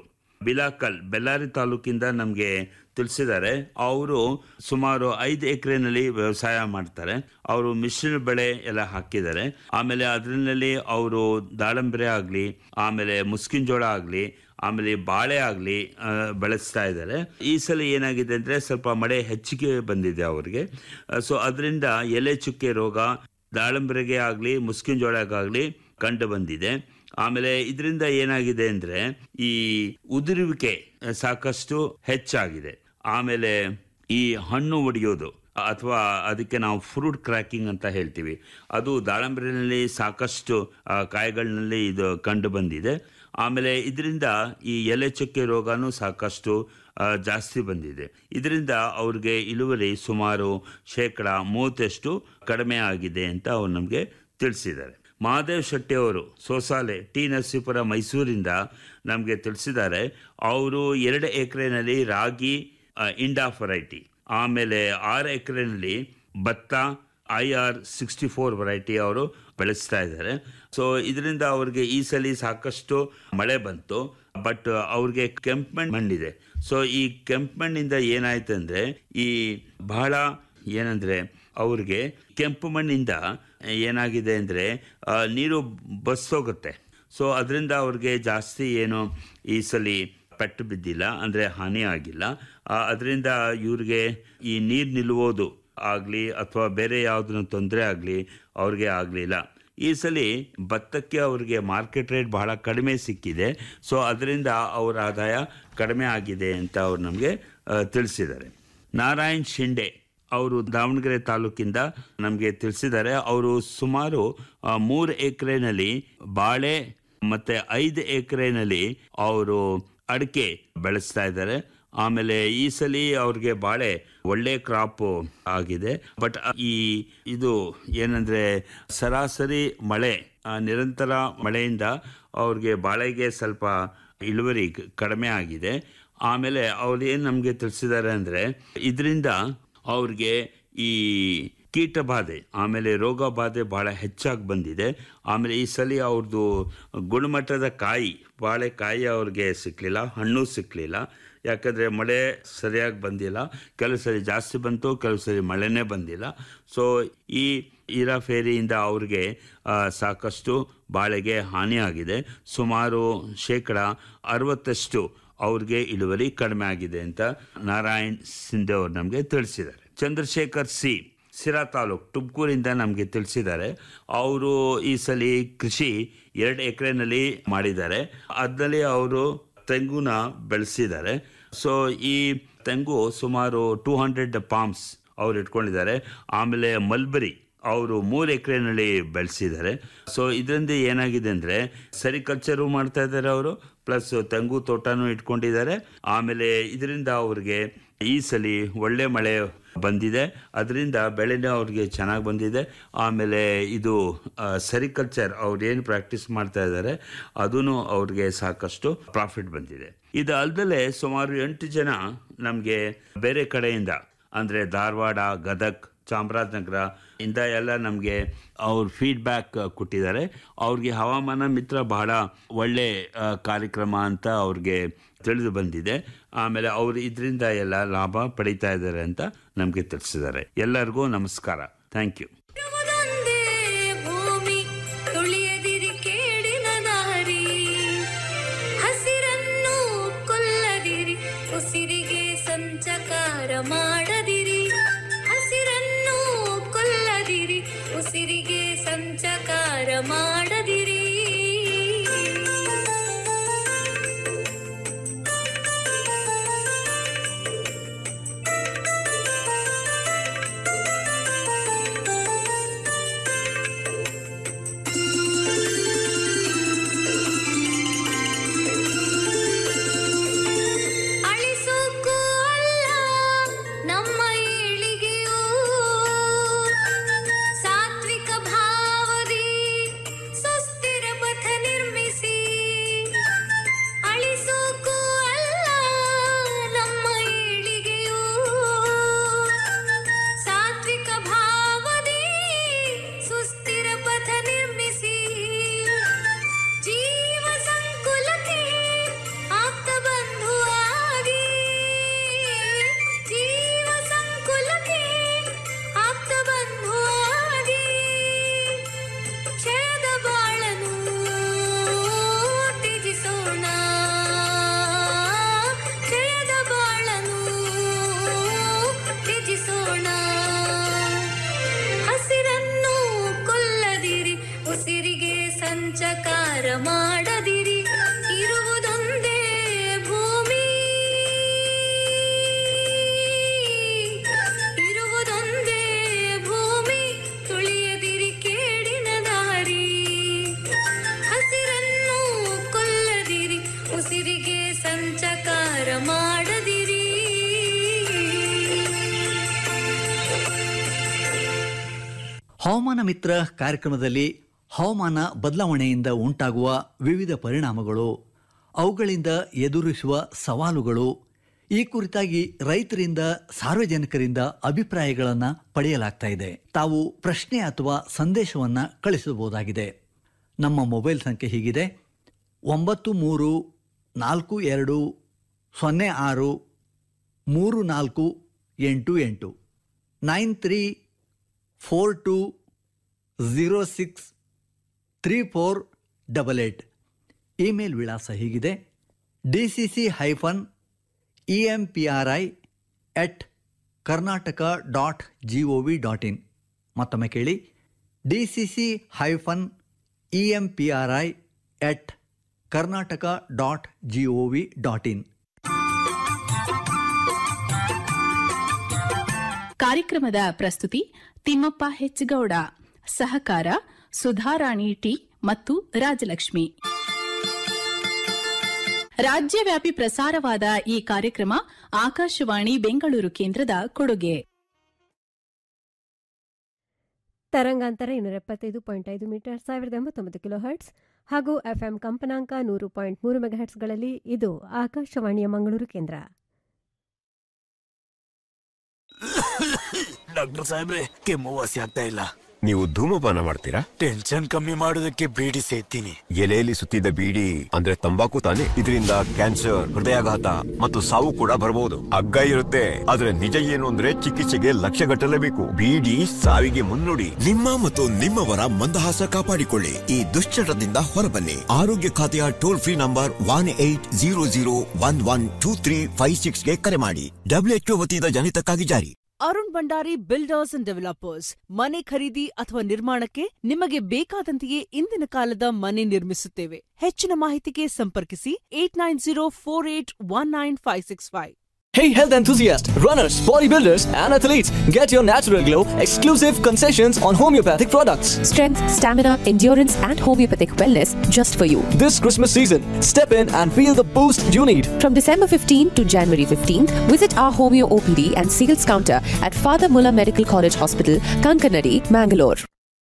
ಬಿಲಾಕಲ್ ಬೆಳ್ಳಾರಿ ತಾಲೂಕಿಂದ ನಮಗೆ ತಿಳಿಸಿದ್ದಾರೆ ಅವರು ಸುಮಾರು ಐದು ಎಕರೆನಲ್ಲಿ ವ್ಯವಸಾಯ ಮಾಡ್ತಾರೆ ಅವರು ಮಿಶ್ರ ಬೆಳೆ ಎಲ್ಲ ಹಾಕಿದ್ದಾರೆ ಆಮೇಲೆ ಅದರಲ್ಲಿ ಅವರು ದಾಳಂಬರೆ ಆಗಲಿ ಆಮೇಲೆ ಮುಸ್ಕಿನ ಜೋಳ ಆಗಲಿ ಆಮೇಲೆ ಬಾಳೆ ಆಗಲಿ ಬೆಳೆಸ್ತಾ ಇದ್ದಾರೆ ಈ ಸಲ ಏನಾಗಿದೆ ಅಂದರೆ ಸ್ವಲ್ಪ ಮಳೆ ಹೆಚ್ಚಿಗೆ ಬಂದಿದೆ ಅವರಿಗೆ ಸೊ ಅದರಿಂದ ಎಲೆ ಚುಕ್ಕೆ ರೋಗ ದಾಳಂಬರೆಗೆ ಆಗಲಿ ಮುಸ್ಕಿನ ಜೋಳಕ್ಕಾಗಲಿ ಕಂಡು ಬಂದಿದೆ ಆಮೇಲೆ ಇದರಿಂದ ಏನಾಗಿದೆ ಅಂದರೆ ಈ ಉದುರುವಿಕೆ ಸಾಕಷ್ಟು ಹೆಚ್ಚಾಗಿದೆ ಆಮೇಲೆ ಈ ಹಣ್ಣು ಒಡೆಯೋದು ಅಥವಾ ಅದಕ್ಕೆ ನಾವು ಫ್ರೂಟ್ ಕ್ರ್ಯಾಕಿಂಗ್ ಅಂತ ಹೇಳ್ತೀವಿ ಅದು ದಾಳಂಬರಿನಲ್ಲಿ ಸಾಕಷ್ಟು ಆ, ಕಾಯಿಗಳಿನಲ್ಲಿ ಇದು ಕಂಡು ಬಂದಿದೆ ಆಮೇಲೆ ಇದರಿಂದ ಈ ಎಲೆ ಚುಕ್ಕೆ ರೋಗನೂ ಸಾಕಷ್ಟು ಆ, ಜಾಸ್ತಿ ಬಂದಿದೆ ಇದರಿಂದ ಅವ್ರಿಗೆ ಇಳುವರಿ ಸುಮಾರು ಶೇಕಡ ಮೂವತ್ತಷ್ಟು ಕಡಿಮೆ ಆಗಿದೆ ಅಂತ ಅವ್ರು ನಮಗೆ ತಿಳಿಸಿದ್ದಾರೆ ಮಹಾದೇವ್ ಶೆಟ್ಟಿ ಅವರು ಸೋಸಾಲೆ ಟಿ ನರಸೀಪುರ ಮೈಸೂರಿಂದ ನಮಗೆ ತಿಳಿಸಿದ್ದಾರೆ ಅವರು ಎರಡು ಎಕರೆನಲ್ಲಿ ರಾಗಿ ಆ, ಇಂಡಾ ವೆರೈಟಿ ಆಮೇಲೆ ಆರು ಎಕರೆನಲ್ಲಿ ಭತ್ತ I R sixty four variety ಅವರು ಬೆಳೆಸ್ತಾ ಇದ್ದಾರೆ ಸೊ ಇದರಿಂದ ಅವ್ರಿಗೆ ಈ ಸಲ ಸಾಕಷ್ಟು ಮಳೆ ಬಂತು ಬಟ್ ಅವ್ರಿಗೆ ಕೆಂಪು ಮಣ್ಣು ಮಣ್ಣಿದೆ ಸೊ ಈ ಕೆಂಪು ಮಣ್ಣಿಂದ ಏನಾಯ್ತು ಅಂದರೆ ಈ ಬಹಳ ಏನಂದರೆ ಅವ್ರಿಗೆ ಕೆಂಪು ಮಣ್ಣಿಂದ ಏನಾಗಿದೆ ಅಂದರೆ ನೀರು ಬಸ್ಸೋಗುತ್ತೆ ಸೊ ಅದರಿಂದ ಅವ್ರಿಗೆ ಜಾಸ್ತಿ ಏನು ಈ ಸಲ ಪೆಟ್ಟು ಬಿದ್ದಿಲ್ಲ ಅಂದರೆ ಹಾನಿ ಆಗಿಲ್ಲ ಅದರಿಂದ ಇವ್ರಿಗೆ ಈ ನೀರು ನಿಲ್ಲುವುದು ಆಗಲಿ ಅಥವಾ ಬೇರೆ ಯಾವುದನ್ನು ತೊಂದರೆ ಆಗಲಿ ಅವ್ರಿಗೆ ಆಗಲಿಲ್ಲ ಈ ಸಲ ಭತ್ತಕ್ಕೆ ಅವ್ರಿಗೆ ಮಾರ್ಕೆಟ್ ರೇಟ್ ಬಹಳ ಕಡಿಮೆ ಸಿಕ್ಕಿದೆ ಸೊ ಅದರಿಂದ ಅವರ ಆದಾಯ ಕಡಿಮೆ ಆಗಿದೆ ಅಂತ ಅವ್ರು ನಮಗೆ ತಿಳಿಸಿದ್ದಾರೆ ನಾರಾಯಣ್ ಶಿಂಡೆ ಅವರು ದಾವಣಗೆರೆ ತಾಲೂಕಿಂದ ನಮಗೆ ತಿಳಿಸಿದ್ದಾರೆ ಅವರು ಸುಮಾರು ಆ, ಮೂರು ಎಕರೆನಲ್ಲಿ ಬಾಳೆ ಮತ್ತೆ ಐದು ಎಕರೆನಲ್ಲಿ ಅವರು ಅಡಿಕೆ ಬೆಳೆಸ್ತಾ ಇದ್ದಾರೆ ಆಮೇಲೆ ಈ ಸಲ ಅವ್ರಿಗೆ ಬಾಳೆ ಒಳ್ಳೆ ಕ್ರಾಪ್ ಆಗಿದೆ ಬಟ್ ಈ ಇದು ಏನಂದ್ರೆ ಸರಾಸರಿ ಮಳೆ ಆ, ನಿರಂತರ ಮಳೆಯಿಂದ ಅವ್ರಿಗೆ ಬಾಳೆಗೆ ಸ್ವಲ್ಪ ಇಳುವರಿ ಕ- ಕಡಿಮೆ ಆಗಿದೆ ಆಮೇಲೆ ಅವ್ರು ಏನು ನಮಗೆ ತಿಳಿಸಿದ್ದಾರೆ ಅಂದರೆ ಇದರಿಂದ ಅವ್ರಿಗೆ ಈ ಕೀಟ ಬಾಧೆ ಆಮೇಲೆ ರೋಗ ಬಾಧೆ ಭಾಳ ಹೆಚ್ಚಾಗಿ ಬಂದಿದೆ ಆಮೇಲೆ ಈ ಸಲ ಅವ್ರದ್ದು ಗುಣಮಟ್ಟದ ಕಾಯಿ ಬಾಳೆಕಾಯಿ ಅವ್ರಿಗೆ ಸಿಕ್ಕಲಿಲ್ಲ ಹಣ್ಣು ಸಿಕ್ಕಲಿಲ್ಲ ಯಾಕಂದರೆ ಮಳೆ ಸರಿಯಾಗಿ ಬಂದಿಲ್ಲ ಕೆಲವು ಸರಿ ಜಾಸ್ತಿ ಬಂತು ಕೆಲವು ಸರಿ ಮಳೆನೇ ಬಂದಿಲ್ಲ ಸೊ ಈ ಇರಾಫೇರಿಯಿಂದ ಅವ್ರಿಗೆ ಆ, ಸಾಕಷ್ಟು ಬಾಳೆಗೆ ಹಾನಿಯಾಗಿದೆ ಸುಮಾರು ಶೇಕಡ ಅರವತ್ತಷ್ಟು ಅವ್ರಿಗೆ ಇಳುವರಿ ಕಡಿಮೆ ಆಗಿದೆ ಅಂತ ನಾರಾಯಣ್ ಸಿಂಧೆ ಅವರು ನಮಗೆ ತಿಳಿಸಿದ್ದಾರೆ ಚಂದ್ರಶೇಖರ್ ಸಿ ಸಿರಾ ತಾಲೂಕ್ ತುಮಕೂರಿಂದ ನಮಗೆ ತಿಳಿಸಿದ್ದಾರೆ ಅವರು ಈ ಸಲ ಕೃಷಿ ಎರಡು ಎಕರೆನಲ್ಲಿ ಮಾಡಿದ್ದಾರೆ ಅದರಲ್ಲಿ ಅವರು ತೆಂಗುನ ಬೆಳೆಸಿದ್ದಾರೆ ಸೊ ಈ ತೆಂಗು ಸುಮಾರು ಟೂ ಹಂಡ್ರೆಡ್ ಪಾಮ್ಸ್ ಅವ್ರು ಇಟ್ಕೊಂಡಿದ್ದಾರೆ ಆಮೇಲೆ ಮಲ್ಬರಿ ಅವರು ಮೂರು ಎಕರೆನಲ್ಲಿ ಬೆಳೆಸಿದ್ದಾರೆ ಸೊ ಇದರಿಂದ ಏನಾಗಿದೆ ಅಂದರೆ ಸರಿಕಲ್ಚರು ಮಾಡ್ತಾ ಇದ್ದಾರೆ ಅವರು ಪ್ಲಸ್ ತೆಂಗು ತೋಟನೂ ಇಟ್ಕೊಂಡಿದ್ದಾರೆ ಆಮೇಲೆ ಇದರಿಂದ ಅವ್ರಿಗೆ ಈ ಸಲ ಒಳ್ಳೆ ಮಳೆ ಬಂದಿದೆ ಅದರಿಂದ ಬೆಳೆನೇ ಅವ್ರಿಗೆ ಚೆನ್ನಾಗಿ ಬಂದಿದೆ ಆಮೇಲೆ ಇದು ಸರಿಕಲ್ಚರ್ ಅವ್ರು ಏನು ಪ್ರಾಕ್ಟೀಸ್ ಮಾಡ್ತಾ ಇದ್ದಾರೆ ಅದೂ ಅವ್ರಿಗೆ ಸಾಕಷ್ಟು ಪ್ರಾಫಿಟ್ ಬಂದಿದೆ ಇದು ಅಲ್ಲದೆ ಸುಮಾರು ಎಂಟು ಜನ ನಮಗೆ ಬೇರೆ ಕಡೆಯಿಂದ ಅಂದರೆ ಧಾರವಾಡ ಗದಗ್ ಚಾಮರಾಜನಗರ ಇಂದ ಎಲ್ಲ ನಮಗೆ ಅವ್ರ ಫೀಡ್ಬ್ಯಾಕ್ ಕೊಟ್ಟಿದ್ದಾರೆ ಅವ್ರಿಗೆ ಹವಾಮಾನ ಮಿತ್ರ ಬಹಳ ಒಳ್ಳೆ ಆ, ಕಾರ್ಯಕ್ರಮ ಅಂತ ಅವ್ರಿಗೆ ತಿಳಿದು ಬಂದಿದೆ ಆಮೇಲೆ ಅವರು ಇದರಿಂದ ಎಲ್ಲ ಲಾಭ ಪಡೀತಾ ಇದ್ದಾರೆ ಅಂತ ನಮಗೆ ತಿಳಿಸಿದ್ದಾರೆ ಎಲ್ಲರಿಗೂ ನಮಸ್ಕಾರ ಥ್ಯಾಂಕ್ ಯು ಇರುವುದೊಂದೇ ಭೂಮಿ ತುಳಿಯದಿರಿ ಕೇಡಿನ ದಾರಿ ಹಸಿರನ್ನು ಕೊಲ್ಲದಿರಿ ಉಸಿರಿಗೆ ಸಂಚಕಾರ ಮಾಡದಿರಿ ಹಸಿರನ್ನು ಕೊಲ್ಲದಿರಿ ಉಸಿರಿಗೆ ಸಂಚಕಾರ ಮಾಡದಿರಿ ಅಳಿಸೋಕ್ಕೂ ಅಲ್ಲ ನಮ್ಮ ಏಳಿಗೆಯೂ ಸಾತ್ವಿಕ ಭಾವದಿ ಸುಸ್ಥಿರ ಸಂಚಕಾರ ಮಾಡದಿರಿ ಇರುವುದೊಂದೇ ಭೂಮಿ ಇರುವುದೊಂದೇ ಭೂಮಿ ತುಳಿಯದಿರಿ ಕೇಡಿನ ದಾರಿ ಹಸಿರನ್ನು ಕೊಲ್ಲದಿರಿ ಉಸಿರಿಗೆ ಸಂಚಕಾರ ಮಾಡದಿರಿ ಹವಾಮಾನ ಮಿತ್ರ ಕಾರ್ಯಕ್ರಮದಲ್ಲಿ ಹವಾಮಾನ ಬದಲಾವಣೆಯಿಂದ ಉಂಟಾಗುವ ವಿವಿಧ ಪರಿಣಾಮಗಳು ಅವುಗಳಿಂದ ಎದುರಿಸುವ ಸವಾಲುಗಳು ಈ ಕುರಿತಾಗಿ ರೈತರಿಂದ ಸಾರ್ವಜನಿಕರಿಂದ ಅಭಿಪ್ರಾಯಗಳನ್ನು ಪಡೆಯಲಾಗ್ತಾ ಇದೆ ತಾವು ಪ್ರಶ್ನೆ ಅಥವಾ ಸಂದೇಶವನ್ನು ಕಳಿಸಬಹುದಾಗಿದೆ ನಮ್ಮ ಮೊಬೈಲ್ ಸಂಖ್ಯೆ ಹೀಗಿದೆ ಒಂಬತ್ತು ಮೂರು ನಾಲ್ಕು ಎರಡು ಸೊನ್ನೆ ಆರು ಮೂರು ನಾಲ್ಕು ಎಂಟು ಎಂಟು nine three four two zero six three four double eight email ವಿಳಾಸ ಹೀಗಿದೆ D C C hyphen E M P R I at Karnataka dot G O V dot in ಮತ್ತೊಮ್ಮೆ ಕೇಳಿ D C C hyphen E M P R I at Karnataka dot G O V dot in ಕಾರ್ಯಕ್ರಮದ ಪ್ರಸ್ತುತಿ ತಿಮ್ಮಪ್ಪ ಹೆಚ್ಗೌಡ ಸಹಕಾರ ಸುಧಾರಾಣಿ ಟಿ ಮತ್ತು ರಾಜಲಕ್ಷ್ಮಿ ರಾಜ್ಯವ್ಯಾಪಿ ಪ್ರಸಾರವಾದ ಈ ಕಾರ್ಯಕ್ರಮ ಆಕಾಶವಾಣಿ ಬೆಂಗಳೂರು ಕೇಂದ್ರದ ಕೊಡುಗೆ ತರಂಗಾಂತರ ಇನ್ನೂರ ಎಪ್ಪತ್ತೈದು ಪಾಯಿಂಟ್ ಐದು ಮೀಟರ್ ಸಾವಿರದ ಎಂಬತ್ತೊಂಬತ್ತು ಕಿಲೋ ಹರ್ಟ್ಸ್ ಹಾಗೂ ಎಫ್ಎಂ ಕಂಪನಾಂಕ ನೂರು ಪಾಯಿಂಟ್ ಮೂರು ಮೆಗಾಹರ್ಟ್ಸ್ಗಳಲ್ಲಿ ಇದು ಆಕಾಶವಾಣಿಯ ಮಂಗಳೂರು ಕೇಂದ್ರ ಡಾಕ್ಟರ್ ಸಾಹೇಬ್ರೆ ಕೆಮ್ಮು ವಾಸಿ ಆಗ್ತಾ ಇಲ್ಲ ನೀವು ಧೂಮಪಾನ ಮಾಡ್ತೀರಾ ಟೆನ್ಷನ್ ಕಮ್ಮಿ ಮಾಡೋದಕ್ಕೆ ಬೀಡಿ ಸೇತೀನಿ ಎಲೆಯಲ್ಲಿ ಸುತ್ತಿದ ಬೀಡಿ ಅಂದ್ರೆ ತಂಬಾಕು ತಾನೆ ಇದರಿಂದ ಕ್ಯಾನ್ಸರ್ ಹೃದಯಾಘಾತ ಮತ್ತು ಸಾವು ಕೂಡ ಬರಬಹುದು ಅಗ್ಗ ಇರುತ್ತೆ ಆದ್ರೆ ನಿಜ ಏನು ಅಂದ್ರೆ ಚಿಕಿತ್ಸೆಗೆ ಲಕ್ಷ ಗಟ್ಟಲೇಬೇಕು ಬೀಡಿ ಸಾವಿಗೆ ಮುನ್ನುಡಿ ನಿಮ್ಮ ಮತ್ತು ನಿಮ್ಮವರ ಮಂದಹಾಸ ಕಾಪಾಡಿಕೊಳ್ಳಿ ಈ ದುಶ್ಚಟದಿಂದ ಹೊರಬನ್ನಿ ಆರೋಗ್ಯ ಖಾತೆಯ toll free number one eight zero zero one one two three five ಸಿಕ್ಸ್ಗೆ ಕರೆ ಮಾಡಿ ಡಬ್ಲ್ಯೂಎಚ್ಒ ವತಿಯಿಂದ ಜನಿತಕ್ಕಾಗಿ ಜಾರಿ Arun Bhandari builders and developers ಮನೆ ಖರೀದಿ ಅಥವಾ ನಿರ್ಮಾಣಕ್ಕೆ ನಿಮಗೆ ಬೇಕಾದಂತೆಯೇ ಇಂದಿನ ಕಾಲದ ಮನೆ ನಿರ್ಮಿಸುತ್ತೇವೆ ಹೆಚ್ಚಿನ ಮಾಹಿತಿಗೆ ಸಂಪರ್ಕಿಸಿ eight nine zero four eight one nine five six five Hey health enthusiasts, runners, bodybuilders, and athletes, get your natural glow exclusive concessions on homeopathic products. Strength, stamina, endurance, and homeopathic wellness just for you. This Christmas season, step in and feel the boost you need. From December 15 to January 15th, visit our Homeo OPD and sales counter at Father Mulla Medical College Hospital, Kankanadi, Mangalore.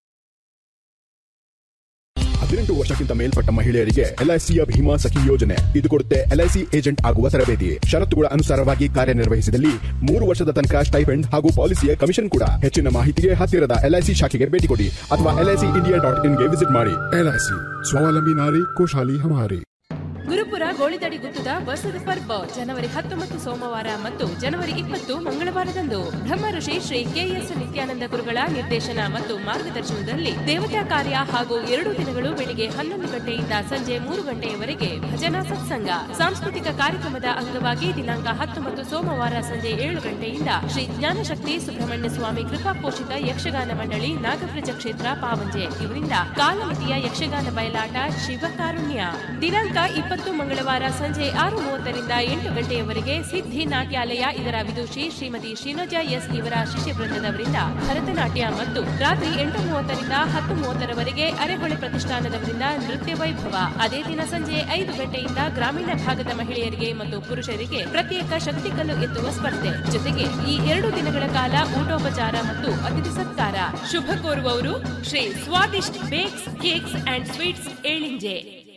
ಹದಿನೆಂಟು ವರ್ಷಕ್ಕಿಂತ ಮೇಲ್ಪಟ್ಟ ಮಹಿಳೆಯರಿಗೆ ಎಲ್ಐಸಿಯ ಭೀಮಾ ಸಖಿ ಯೋಜನೆ ಇದು ಕೊಡುತ್ತೆ ಎಲ್ಐಸಿ ಏಜೆಂಟ್ ಆಗುವ ತರಬೇತಿ ಷರತ್ತುಗಳ ಅನುಸಾರವಾಗಿ ಕಾರ್ಯನಿರ್ವಹಿಸಿದಲ್ಲಿ ಮೂರು ವರ್ಷದ ತನಕ ಸ್ಟೈಪೆಂಡ್ ಹಾಗೂ ಪಾಲಿಸಿಯ ಕಮಿಷನ್ ಕೂಡ ಹೆಚ್ಚಿನ ಮಾಹಿತಿಗೆ ಹತ್ತಿರದ ಎಲ್ಐಸಿ ಶಾಖೆಗೆ ಭೇಟಿ ಕೊಡಿ ಅಥವಾ ಎಲ್ಐಸಿ ಇಂಡಿಯಾ ಡಾಟ್ ಇನ್ಗೆ ವಿಸಿಟ್ ಮಾಡಿ ಎಲ್ಐಸಿ ಸ್ವಾವಲಂಬಿ ನಾರಿ ಖುಷಾಲಿ ಹಮಾರಿ ಗುರುಪುರ ಗೋಳಿದಡಿ ಗುತ್ತದ ಬಸದ ಪರ್ಬ ಜನವರಿ ಹತ್ತೊಂಬತ್ತು ಸೋಮವಾರ ಮತ್ತು ಜನವರಿ ಇಪ್ಪತ್ತು ಮಂಗಳವಾರದಂದು ಬ್ರಹ್ಮ ಋಷಿ ಶ್ರೀ ಕೆಎಸ್ ನಿತ್ಯಾನಂದ ಗುರುಗಳ ನಿರ್ದೇಶನ ಮತ್ತು ಮಾರ್ಗದರ್ಶನದಲ್ಲಿ ದೇವತಾ ಕಾರ್ಯ ಹಾಗೂ ಎರಡು ದಿನಗಳು ಬೆಳಿಗ್ಗೆ ಹನ್ನೊಂದು ಗಂಟೆಯಿಂದ ಸಂಜೆ ಮೂರು ಗಂಟೆಯವರೆಗೆ ಭಜನಾ ಸತ್ಸಂಗ ಸಾಂಸ್ಕೃತಿಕ ಕಾರ್ಯಕ್ರಮದ ಅಂಗವಾಗಿ ದಿನಾಂಕ ಹತ್ತೊಂಬತ್ತು ಸೋಮವಾರ ಸಂಜೆ ಏಳು ಗಂಟೆಯಿಂದ ಶ್ರೀ ಜ್ಞಾನಶಕ್ತಿ ಸುಬ್ರಹ್ಮಣ್ಯ ಸ್ವಾಮಿ ಕೃಪಾ ಪೋಷಿತ ಯಕ್ಷಗಾನ ಮಂಡಳಿ ನಾಗಪ್ರಜ ಕ್ಷೇತ್ರ ಪಾವಂಜೆ ಇವರಿಂದ ಕಾಲಮಿತಿಯ ಯಕ್ಷಗಾನ ಬಯಲಾಟ ಶಿವಕಾರುಣ್ಯ ದಿನಾಂಕ ಇಪ್ಪತ್ತು ಮಂಗಳವಾರ ಸಂಜೆ ಆರು ಮೂವತ್ತರಿಂದ ಎಂಟು ಗಂಟೆಯವರೆಗೆ ಸಿದ್ಧಿ ನಾಟ್ಯಾಲಯ ಇದರ ವಿದುಷಿ ಶ್ರೀಮತಿ ಶ್ರೀನೋಜಾ ಎಸ್ ಇವರ ಶಿಷ್ಯ ವೃಂದದವರಿಂದ ಭರತನಾಟ್ಯ ಮತ್ತು ರಾತ್ರಿ ಎಂಟು ಮೂವತ್ತರಿಂದ ಹತ್ತು ಮೂವತ್ತರವರೆಗೆ ಅರೆಹೊಳೆ ಪ್ರತಿಷ್ಠಾನದವರಿಂದ ನೃತ್ಯ ವೈಭವ ಅದೇ ದಿನ ಸಂಜೆ ಐದು ಗಂಟೆಯಿಂದ ಗ್ರಾಮೀಣ ಭಾಗದ ಮಹಿಳೆಯರಿಗೆ ಮತ್ತು ಪುರುಷರಿಗೆ ಪ್ರತ್ಯೇಕ ಶಕ್ತಿಕಲ್ಲು ಎತ್ತುವ ಸ್ಪರ್ಧೆ ಜೊತೆಗೆ ಈ ಎರಡು ದಿನಗಳ ಕಾಲ ಊಟೋಪಚಾರ ಮತ್ತು ಅತಿಥಿ ಸತ್ಕಾರ ಶುಭ ಕೋರುವವರು Shri Swadisht bakes cakes and sweets Elinje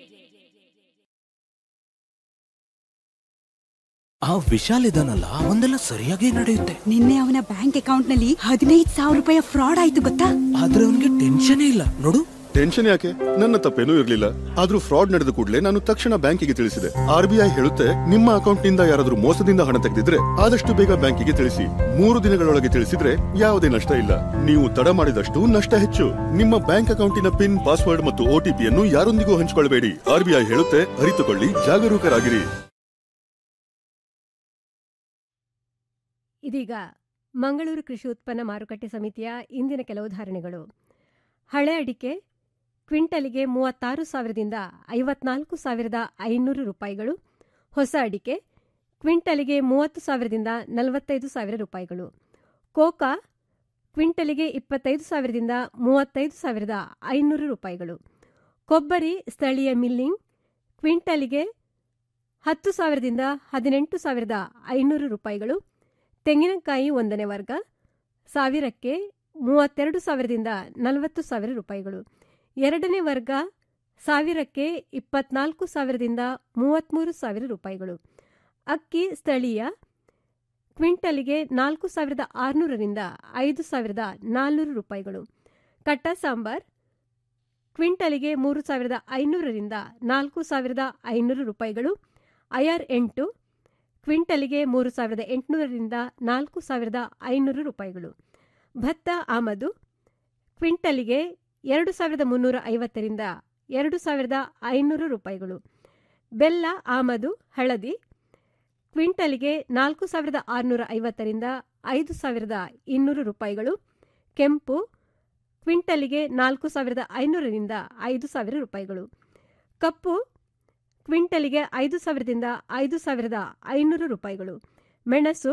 ಆ ವಿಶಾಲ್ ಇದಾನಲ್ಲ ಒಂದೆಲ್ಲ ಸರಿಯಾಗಿ ನಡೆಯುತ್ತೆ ನಿನ್ನೆ ಅವನ ಬ್ಯಾಂಕ್ ಅಕೌಂಟ್ ನಲ್ಲಿ ಹದಿನೈದು ಸಾವಿರ ರೂಪಾಯಿ ಫ್ರಾಡ್ ಆಯ್ತು ಗೊತ್ತಾ ಆದ್ರೆ ಅವನಿಗೆ ಟೆನ್ಷನ್ ಇಲ್ಲ ನೋಡು ಟೆನ್ಷನ್ ಯಾಕೆ ನನ್ನ ತಪ್ಪೇನೂ ಇರಲಿಲ್ಲ ಆದ್ರೂ ಫ್ರಾಡ್ ನಡೆದ ಕೂಡಲೇ ನಾನು ತಕ್ಷಣ ಬ್ಯಾಂಕಿಗೆ ತಿಳಿಸಿದೆ ಆರ್ಬಿಐ ಹೇಳುತ್ತೆ ನಿಮ್ಮ ಅಕೌಂಟ್ ನಿಂದ ಯಾರಾದ್ರೂ ಮೋಸದಿಂದ ಹಣ ತೆಗೆದಿದ್ರೆ ಆದಷ್ಟು ಬೇಗ ಬ್ಯಾಂಕಿಗೆ ತಿಳಿಸಿ ಮೂರು ದಿನಗಳೊಳಗೆ ತಿಳಿಸಿದ್ರೆ ಯಾವುದೇ ನಷ್ಟ ಇಲ್ಲ ನೀವು ತಡ ಮಾಡಿದಷ್ಟು ನಷ್ಟ ಹೆಚ್ಚು ನಿಮ್ಮ ಬ್ಯಾಂಕ್ ಅಕೌಂಟಿನ ಪಿನ್ ಪಾಸ್ವರ್ಡ್ ಮತ್ತು ಒಟಿಪಿಯನ್ನು ಯಾರೊಂದಿಗೂ ಹಂಚಿಕೊಳ್ಳಬೇಡಿ ಆರ್ಬಿಐ ಹೇಳುತ್ತೆ ಅರಿತುಕೊಳ್ಳಿ ಜಾಗರೂಕರಾಗಿರಿ ಇದೀಗ ಮಂಗಳೂರು ಕೃಷಿ ಉತ್ಪನ್ನ ಮಾರುಕಟ್ಟೆ ಸಮಿತಿಯ ಇಂದಿನ ಕೆಲವು ಧಾರಣೆಗಳು ಹಳೆ ಅಡಿಕೆ ಕ್ವಿಂಟಲಿಗೆ ಮೂವತ್ತಾರು ಸಾವಿರದಿಂದ ಐವತ್ನಾಲ್ಕು ಸಾವಿರದ ಐನೂರು ರೂಪಾಯಿಗಳು ಹೊಸ ಅಡಿಕೆ ಕ್ವಿಂಟಲಿಗೆ ಮೂವತ್ತು ಸಾವಿರದಿಂದ ನಲವತ್ತೈದು ಸಾವಿರ ರೂಪಾಯಿಗಳು ಕೋಕಾ ಕ್ವಿಂಟಲಿಗೆ ಇಪ್ಪತ್ತೈದು ಸಾವಿರದಿಂದ ಮೂವತ್ತೈದು ಸಾವಿರದ ಐನೂರು ರೂಪಾಯಿಗಳು ಕೊಬ್ಬರಿ ಸ್ಥಳೀಯ ಮಿಲ್ಲಿಂಗ್ ಕ್ವಿಂಟಲಿಗೆ ಹತ್ತು ಸಾವಿರದಿಂದ ಹದಿನೆಂಟು ಸಾವಿರದ ಐನೂರು ರೂಪಾಯಿಗಳು ತೆಂಗಿನಕಾಯಿ ಒಂದನೇ ವರ್ಗ ಸಾವಿರಕ್ಕೆ ಮೂವತ್ತೆರಡು ಸಾವಿರದಿಂದ ನಲವತ್ತು ಸಾವಿರ ರೂಪಾಯಿಗಳು ಎರಡನೇ ವರ್ಗ ಸಾವಿರಕ್ಕೆ ಇಪ್ಪತ್ನಾಲ್ಕು ಸಾವಿರದಿಂದ ಮೂವತ್ತ್ಮೂರು ಸಾವಿರ ರೂಪಾಯಿಗಳು ಅಕ್ಕಿ ಸ್ಥಳೀಯ ಕ್ವಿಂಟಲಿಗೆ ನಾಲ್ಕು ಸಾವಿರದ ಆರುನೂರರಿಂದ ಐದು ಸಾವಿರದ ನಾಲ್ನೂರು ರೂಪಾಯಿಗಳು ಕಟ್ಟ ಸಾಂಬಾರ್ ಕ್ವಿಂಟಲಿಗೆ ಮೂರು ಸಾವಿರದ ಐನೂರರಿಂದ ನಾಲ್ಕು ಸಾವಿರದ ಐನೂರು ರೂಪಾಯಿಗಳು ಐಆರ್ ಎಂಟು ಕ್ವಿಂಟಲಿಗೆ ಮೂರು ಸಾವಿರದ ಎಂಟುನೂರರಿಂದ ನಾಲ್ಕು ಸಾವಿರದ ಐನೂರು ರೂಪಾಯಿಗಳು ಭತ್ತ ಆಮದು ಕ್ವಿಂಟಲಿಗೆ ಎರಡು ಸಾವಿರದ ಮುನ್ನೂರ ಐವತ್ತರಿಂದ ಎರಡು ಸಾವಿರದ ಐನೂರು ರೂಪಾಯಿಗಳು ಬೆಲ್ಲ ಆಮದು ಹಳದಿ ಕ್ವಿಂಟಲಿಗೆ ನಾಲ್ಕು ಸಾವಿರದ ಆರುನೂರ ಐವತ್ತರಿಂದ ಐದು ಸಾವಿರದ ಇನ್ನೂರು ರೂಪಾಯಿಗಳು ಕೆಂಪು ಕ್ವಿಂಟಲಿಗೆ ನಾಲ್ಕು ಸಾವಿರದ ಐನೂರರಿಂದ ಐದು ಸಾವಿರ ರೂಪಾಯಿಗಳು ಕಪ್ಪು ಕ್ವಿಂಟಲಿಗೆ ಐದು ಸಾವಿರದಿಂದ ಐದು ಸಾವಿರದ ಐನೂರು ರೂಪಾಯಿಗಳು ಮೆಣಸು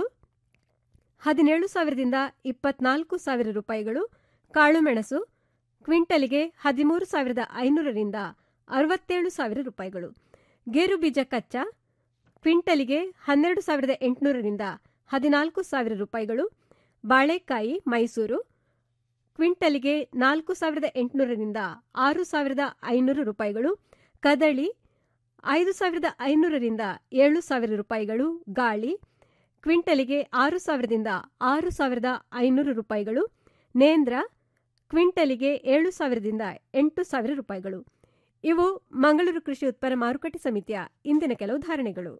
ಹದಿನೇಳು ಸಾವಿರದಿಂದ ಇಪ್ಪತ್ನಾಲ್ಕು ಸಾವಿರ ರೂಪಾಯಿಗಳು ಕಾಳುಮೆಣಸು ಕ್ವಿಂಟಲಿಗೆ ಹದಿಮೂರು ಸಾವಿರದ ಐನೂರರಿಂದ ಅರವತ್ತೇಳು ಸಾವಿರ ರೂಪಾಯಿಗಳು ಗೇರು ಬೀಜ ಕಚ್ಚಾ ಕ್ವಿಂಟಲಿಗೆ ಹನ್ನೆರಡು ಸಾವಿರದ ಎಂಟುನೂರರಿಂದ ಹದಿನಾಲ್ಕು ಸಾವಿರ ರೂಪಾಯಿಗಳು ಬಾಳೆಕಾಯಿ ಮೈಸೂರು ಕ್ವಿಂಟಲಿಗೆ ನಾಲ್ಕು ಸಾವಿರದ ಎಂಟುನೂರರಿಂದ ಆರು ಸಾವಿರದ ಐನೂರು ರೂಪಾಯಿಗಳು ಕದಳಿ ಐದು ಸಾವಿರದ ಐನೂರರಿಂದ ಏಳು ಸಾವಿರ ರೂಪಾಯಿಗಳು ಗಾಳಿ ಕ್ವಿಂಟಲಿಗೆ ಆರು ಸಾವಿರದಿಂದ ಆರು ಸಾವಿರದ ಐನೂರು ರೂಪಾಯಿಗಳು ನೇಂದ್ರ ಕ್ವಿಂಟಲಿಗೆ ಏಳು ಸಾವಿರದಿಂದ ಎಂಟು ಸಾವಿರ ರೂಪಾಯಿಗಳು ಇವು ಮಂಗಳೂರು ಕೃಷಿ ಉತ್ಪನ್ನ ಮಾರುಕಟ್ಟೆ ಸಮಿತಿಯ ಇಂದಿನ ಕೆಲವು ಧಾರಣೆಗಳು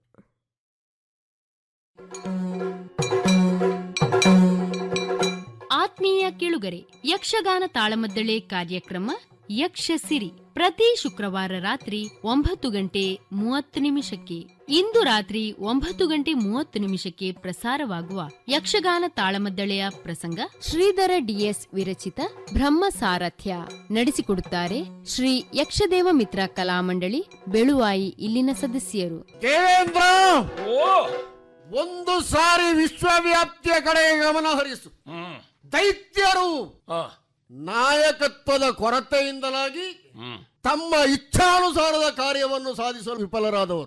ಆತ್ಮೀಯ ಕೇಳುಗರೆ ಯಕ್ಷಗಾನ ತಾಳಮದ್ದಳೆ ಕಾರ್ಯಕ್ರಮ ಯಕ್ಷ ಸಿರಿ ಪ್ರತಿ ಶುಕ್ರವಾರ ರಾತ್ರಿ ಒಂಬತ್ತು ಗಂಟೆ ಮೂವತ್ತು ನಿಮಿಷಕ್ಕೆ ಇಂದು ರಾತ್ರಿ ಒಂಬತ್ತು ಗಂಟೆ ಮೂವತ್ತು ನಿಮಿಷಕ್ಕೆ ಪ್ರಸಾರವಾಗುವ ಯಕ್ಷಗಾನ ತಾಳಮದ್ದಳೆಯ ಪ್ರಸಂಗ ಶ್ರೀಧರ ಡಿಎಸ್ ವಿರಚಿತ ಬ್ರಹ್ಮ ಸಾರಥ್ಯ ನಡೆಸಿಕೊಡುತ್ತಾರೆ ಶ್ರೀ ಯಕ್ಷದೇವ ಮಿತ್ರ ಕಲಾಮಂಡಳಿ ಬೆಳುವಾಯಿ ಇಲ್ಲಿನ ಸದಸ್ಯರು ದೇವೇಂದ್ರ ಒಂದು ಸಾರಿ ವಿಶ್ವವ್ಯಾಪ್ತಿಯ ಕಡೆ ಗಮನ ಹರಿಸು ದೈತ್ಯರು ನಾಯಕತ್ವದ ಕೊರತೆಯಿಂದಲಾಗಿ ತಮ್ಮ ಇಚ್ಛಾನುಸಾರದ ಕಾರ್ಯವನ್ನು ಸಾಧಿಸಲು ವಿಫಲರಾದವರು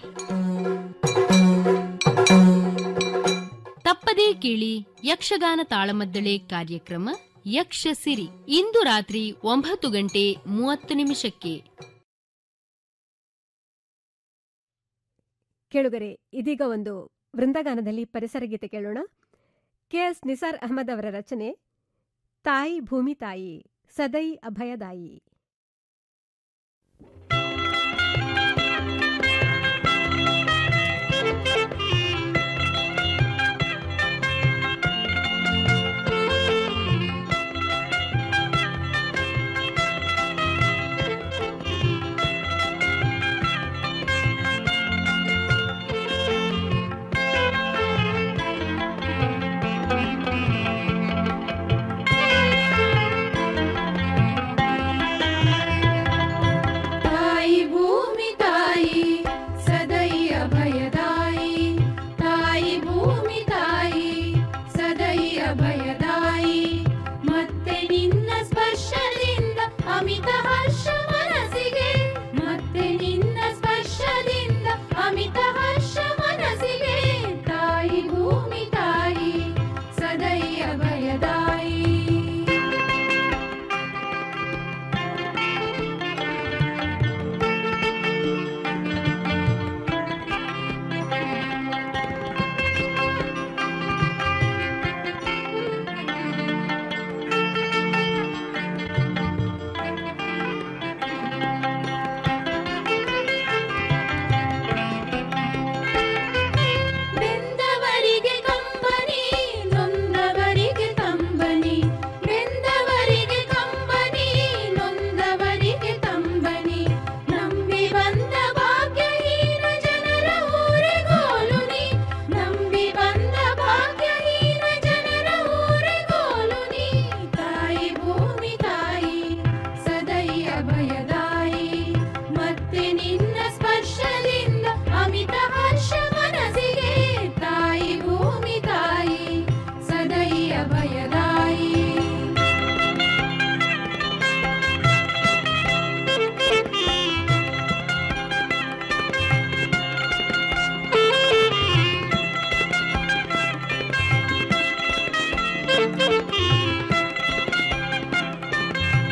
ತಪ್ಪದೇ ಕೇಳಿ ಯಕ್ಷಗಾನ ತಾಳಮದ್ದಳೆ ಕಾರ್ಯಕ್ರಮ ಯಕ್ಷ ಸಿರಿ ಇಂದು ರಾತ್ರಿ ಒಂಬತ್ತು ಗಂಟೆ ಮೂವತ್ತು ನಿಮಿಷಕ್ಕೆ ಕೇಳುಗರೆ ಇದೀಗ ಒಂದು ವೃಂದಗಾನದಲ್ಲಿ ಪರಿಸರ ಗೀತೆ ಕೇಳೋಣ ಕೆಎಸ್ ನಿಸಾರ್ ಅಹಮದ್ ಅವರ ರಚನೆ ತಾಯಿ ಭೂಮಿ ತಾಯಿ ಸದೈ ಅಭಯದಾಯಿ